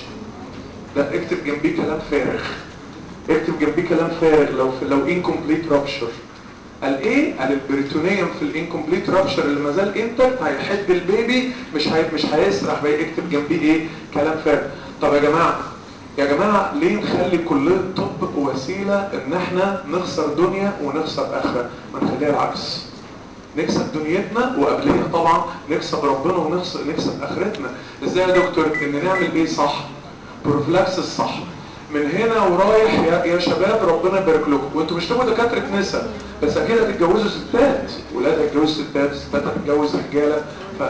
لا اكتب جنبيه كلام فارغ اكتب جنبيه كلام فارغ لو في لو incomplete rupture قال ايه قال البريتونيوم في الانكمبليت رابشر اللي مازال انتكت هيحب البيبي مش هي مش هيسرح بقى يكتب جنبيه ايه كلام فارغ طب يا جماعه يا جماعه ليه نخلي كليه الطب وسيله ان احنا نخسر دنيا ونخسر اخره ما نخليها العكس نكسب دنيتنا وقبلها طبعا نكسب ربنا ونكسب نكسب اخرتنا ازاي يا دكتور ان نعمل ايه صح بروفلاكسس صح من هنا ورايح يا, يا شباب ربنا يبارك لكم وانتوا مش تبقوا دكاتره نساء بس اكيد هتتجوزوا ستات ولاد هيتجوزوا ستات ستات هتتجوز رجاله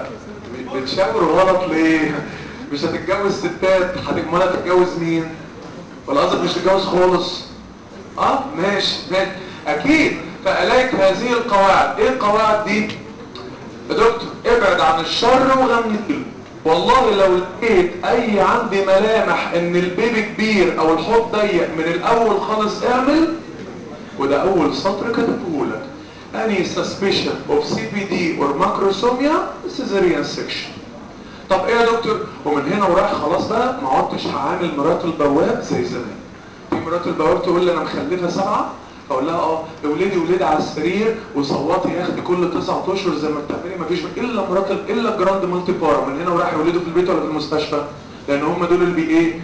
فبتشاوروا غلط ليه مش هتتجوز ستات امال هتتجوز مين ولا قصدك مش هتتجوز خالص اه ماشي ماشي اكيد فاليك هذه القواعد ايه القواعد دي يا دكتور ابعد عن الشر وغني والله لو لقيت اي عندي ملامح ان البيبي كبير او الحوض ضيق من الاول خالص اعمل وده اول سطر كتبه لك any suspicion of CBD or macrosomia cesarean section طب ايه يا دكتور ومن هنا ورايح خلاص بقى ما عدتش هعامل مرات البواب زي زمان في مرات البواب تقول لي انا مخلفه سبعه اقول لها اه اولادي ولادي على السرير وصوتي يا اختي كل تسعة اشهر زي ما بتعملي مفيش الا مرات الا جراند مالتي بارا من هنا وراح يولدوا في البيت ولا في المستشفى لان هم دول اللي بي ايه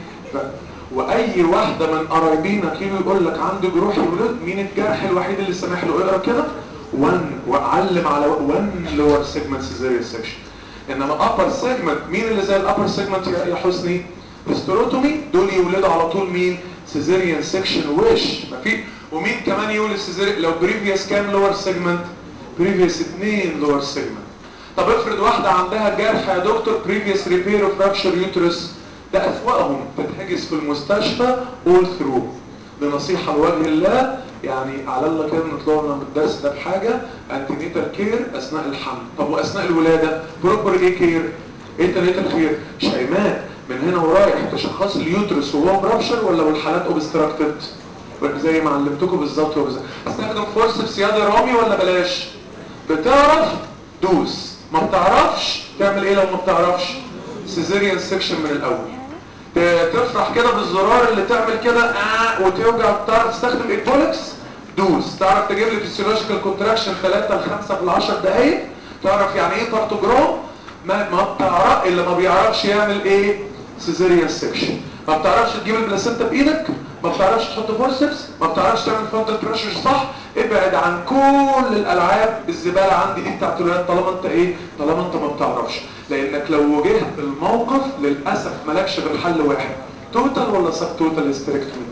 واي واحده من قرايبينك يجي يقول لك عنده جروح يولد مين الجرح الوحيد اللي سامح له اقرا كده 1 وعلم على 1 لور سيجمنت سيزيريان سيكشن انما ابر سيجمنت مين اللي زي الابر سيجمنت يا حسني هيستروتومي دول يولدوا على طول مين سيزيريان سيكشن وش مفيش ومين كمان يقول السيزيريان لو بريفيوس كام لور سيجمنت بريفيوس 2 لور سيجمنت طب افرض واحده عندها جرح يا دكتور بريفيوس ريبير اوف رابشر يوترس ده اسوأهم تتحجز في المستشفى اول ثرو بنصيحه لوجه الله يعني على الله كده نطلع لنا من الدرس ده بحاجه انتينيتال كير اثناء الحمل طب واثناء الولاده بروبر ايه كير انتينيتال كير شيماء من هنا ورايح تشخص اليوترس وهو برابشر ولا والحالات اوبستراكتد زي ما علمتكم بالظبط استخدم فورسبس يد رامي ولا بلاش بتعرف دوس ما بتعرفش تعمل ايه لو ما بتعرفش سيزيريان سيكشن من الاول تفرح كده بالزرار اللي تعمل كده آه وتوجع تعرف تستخدم ايكبولكس دوس تعرف تجيب لي فيسيولوجيكال كونتراكشن 3 ل 5 في ال 10 دقايق تعرف يعني ايه بارتوجرام ما ما بتعرف اللي ما بيعرفش يعمل ايه سيزيريان سيكشن ما بتعرفش تجيب البلاسينتا بايدك ما بتعرفش تحط فورسبس ما بتعرفش تعمل فونتال بريشر صح ابعد عن كل الالعاب الزباله عندي دي بتاعت الولاد طالما انت ايه طالما انت ما بتعرفش لانك لو واجهت الموقف للاسف مالكش غير حل واحد توتال ولا سب توتال هيستريكتومي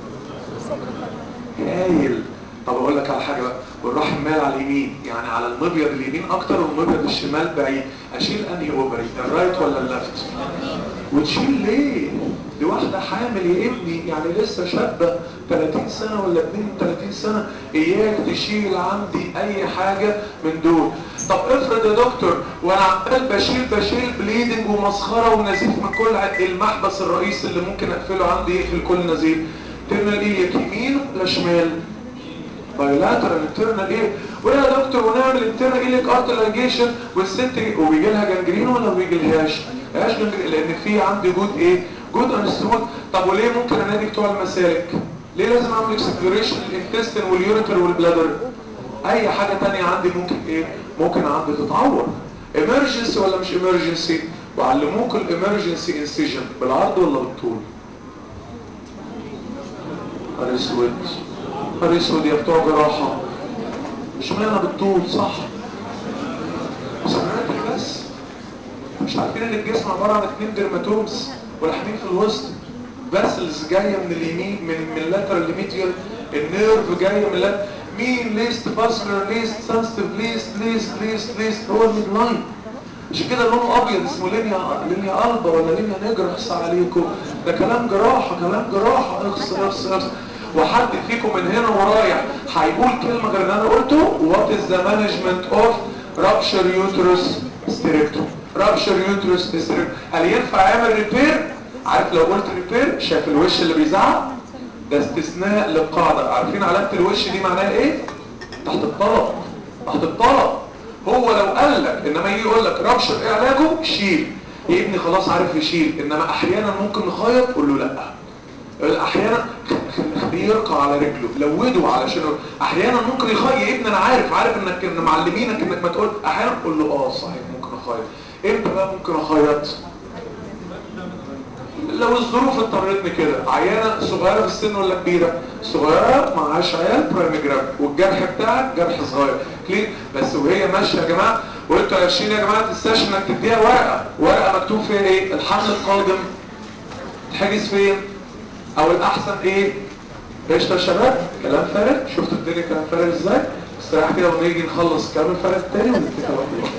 هايل طب اقول لك على حاجه بقى والرحم مال على اليمين يعني على المبيض اليمين اكتر والمبيض الشمال بعيد اشيل انهي اوفري الرايت ولا اللفت وتشيل ليه دي واحدة حامل يا ابني يعني لسه شابة 30 سنة ولا 32 سنة اياك تشيل عندي اي حاجة من دول طب افرض يا دكتور وانا عمال بشيل بشيل بليدنج ومسخرة ونزيف من كل المحبس الرئيسي اللي ممكن اقفله عندي يقفل كل نزيف ترمل ايه يمين ولا شمال بايلاترال انترنال ايه ويا دكتور ونعمل انترنال ايليك ارتلايجيشن والست وبيجي لها جنجرين ولا ما بيجيلهاش هاش جنجرين لان في عندي جود ايه جود انستروت طب وليه ممكن انادي بتوع المسالك ليه لازم اعمل اكسبلوريشن الانتستين واليوريتر والبلادر اي حاجه تانية عندي ممكن ايه ممكن عندي تتعور امرجنسي ولا مش امرجنسي وعلموك الامرجنسي انسيجن بالعرض ولا بالطول نهار اسود نهار اسود يا بتوع جراحه مش معنى بالطول صح سمعت بس مش عارفين ان الجسم عباره عن اتنين ديرماتومز ولحمين في الوسط فاسلز جايه من اليمين من من اللاترال ميديال النيرف جايه من اللاترال مين ليست فاسكولار ليست سنسيتيف ليست ليست ليست ليست هو الميد لاين عشان كده لونه ابيض اسمه لينيا لينيا البا ولا لينيا نيجر اخص عليكم ده كلام جراحه كلام جراحه اخص اخص اخص وحد فيكم من هنا ورايح هيقول كلمه غير اللي انا قلته وات از ذا مانجمنت اوف رابشر يوترس ستريكتوم رابشر يوترس ستريكتوم هل ينفع اعمل ريبير عارف لو قلت ريبير شايف الوش اللي بيزعق ده استثناء للقاعده عارفين علامه الوش دي معناها ايه تحت الطلب تحت الطلب هو لو قال لك انما يجي يقول لك رابشر ايه علاجه شيل يا ابني خلاص عارف يشيل انما احيانا ممكن نخيط قول له لا احيانا خليه يرقى على رجله لوده علشان احيانا ممكن يخيط يا ابني انا عارف عارف انك ان معلمينك انك ما تقول احيانا قول له اه صحيح ممكن اخيط امتى بقى ممكن اخيط لو الظروف اضطرتني كده عيانه صغيره في السن ولا كبيره صغيره معهاش عيال برايمجرام والجرح بتاعك جرح صغير ليه بس وهي ماشيه يا جماعه وانتوا عايشين يا جماعه تنساش انك تديها ورقه ورقه مكتوب فيها ايه الحمل القادم تحجز فين او الاحسن ايه قشطه يا شباب كلام فارغ شفتوا الدنيا كلام فارغ ازاي استريح كده ونيجي نخلص كلام الفارغ التاني ونتكل على الله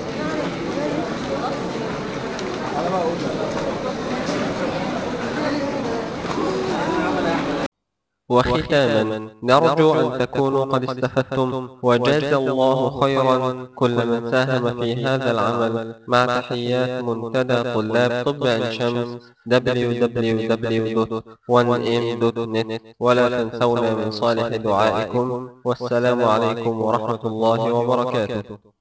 وختاما نرجو أن تكونوا قد استفدتم وجاز الله خيرا كل من ساهم في هذا العمل مع تحيات منتدى طلاب طب عين شمس www.1m.net ولا تنسونا من صالح دعائكم والسلام عليكم ورحمة الله وبركاته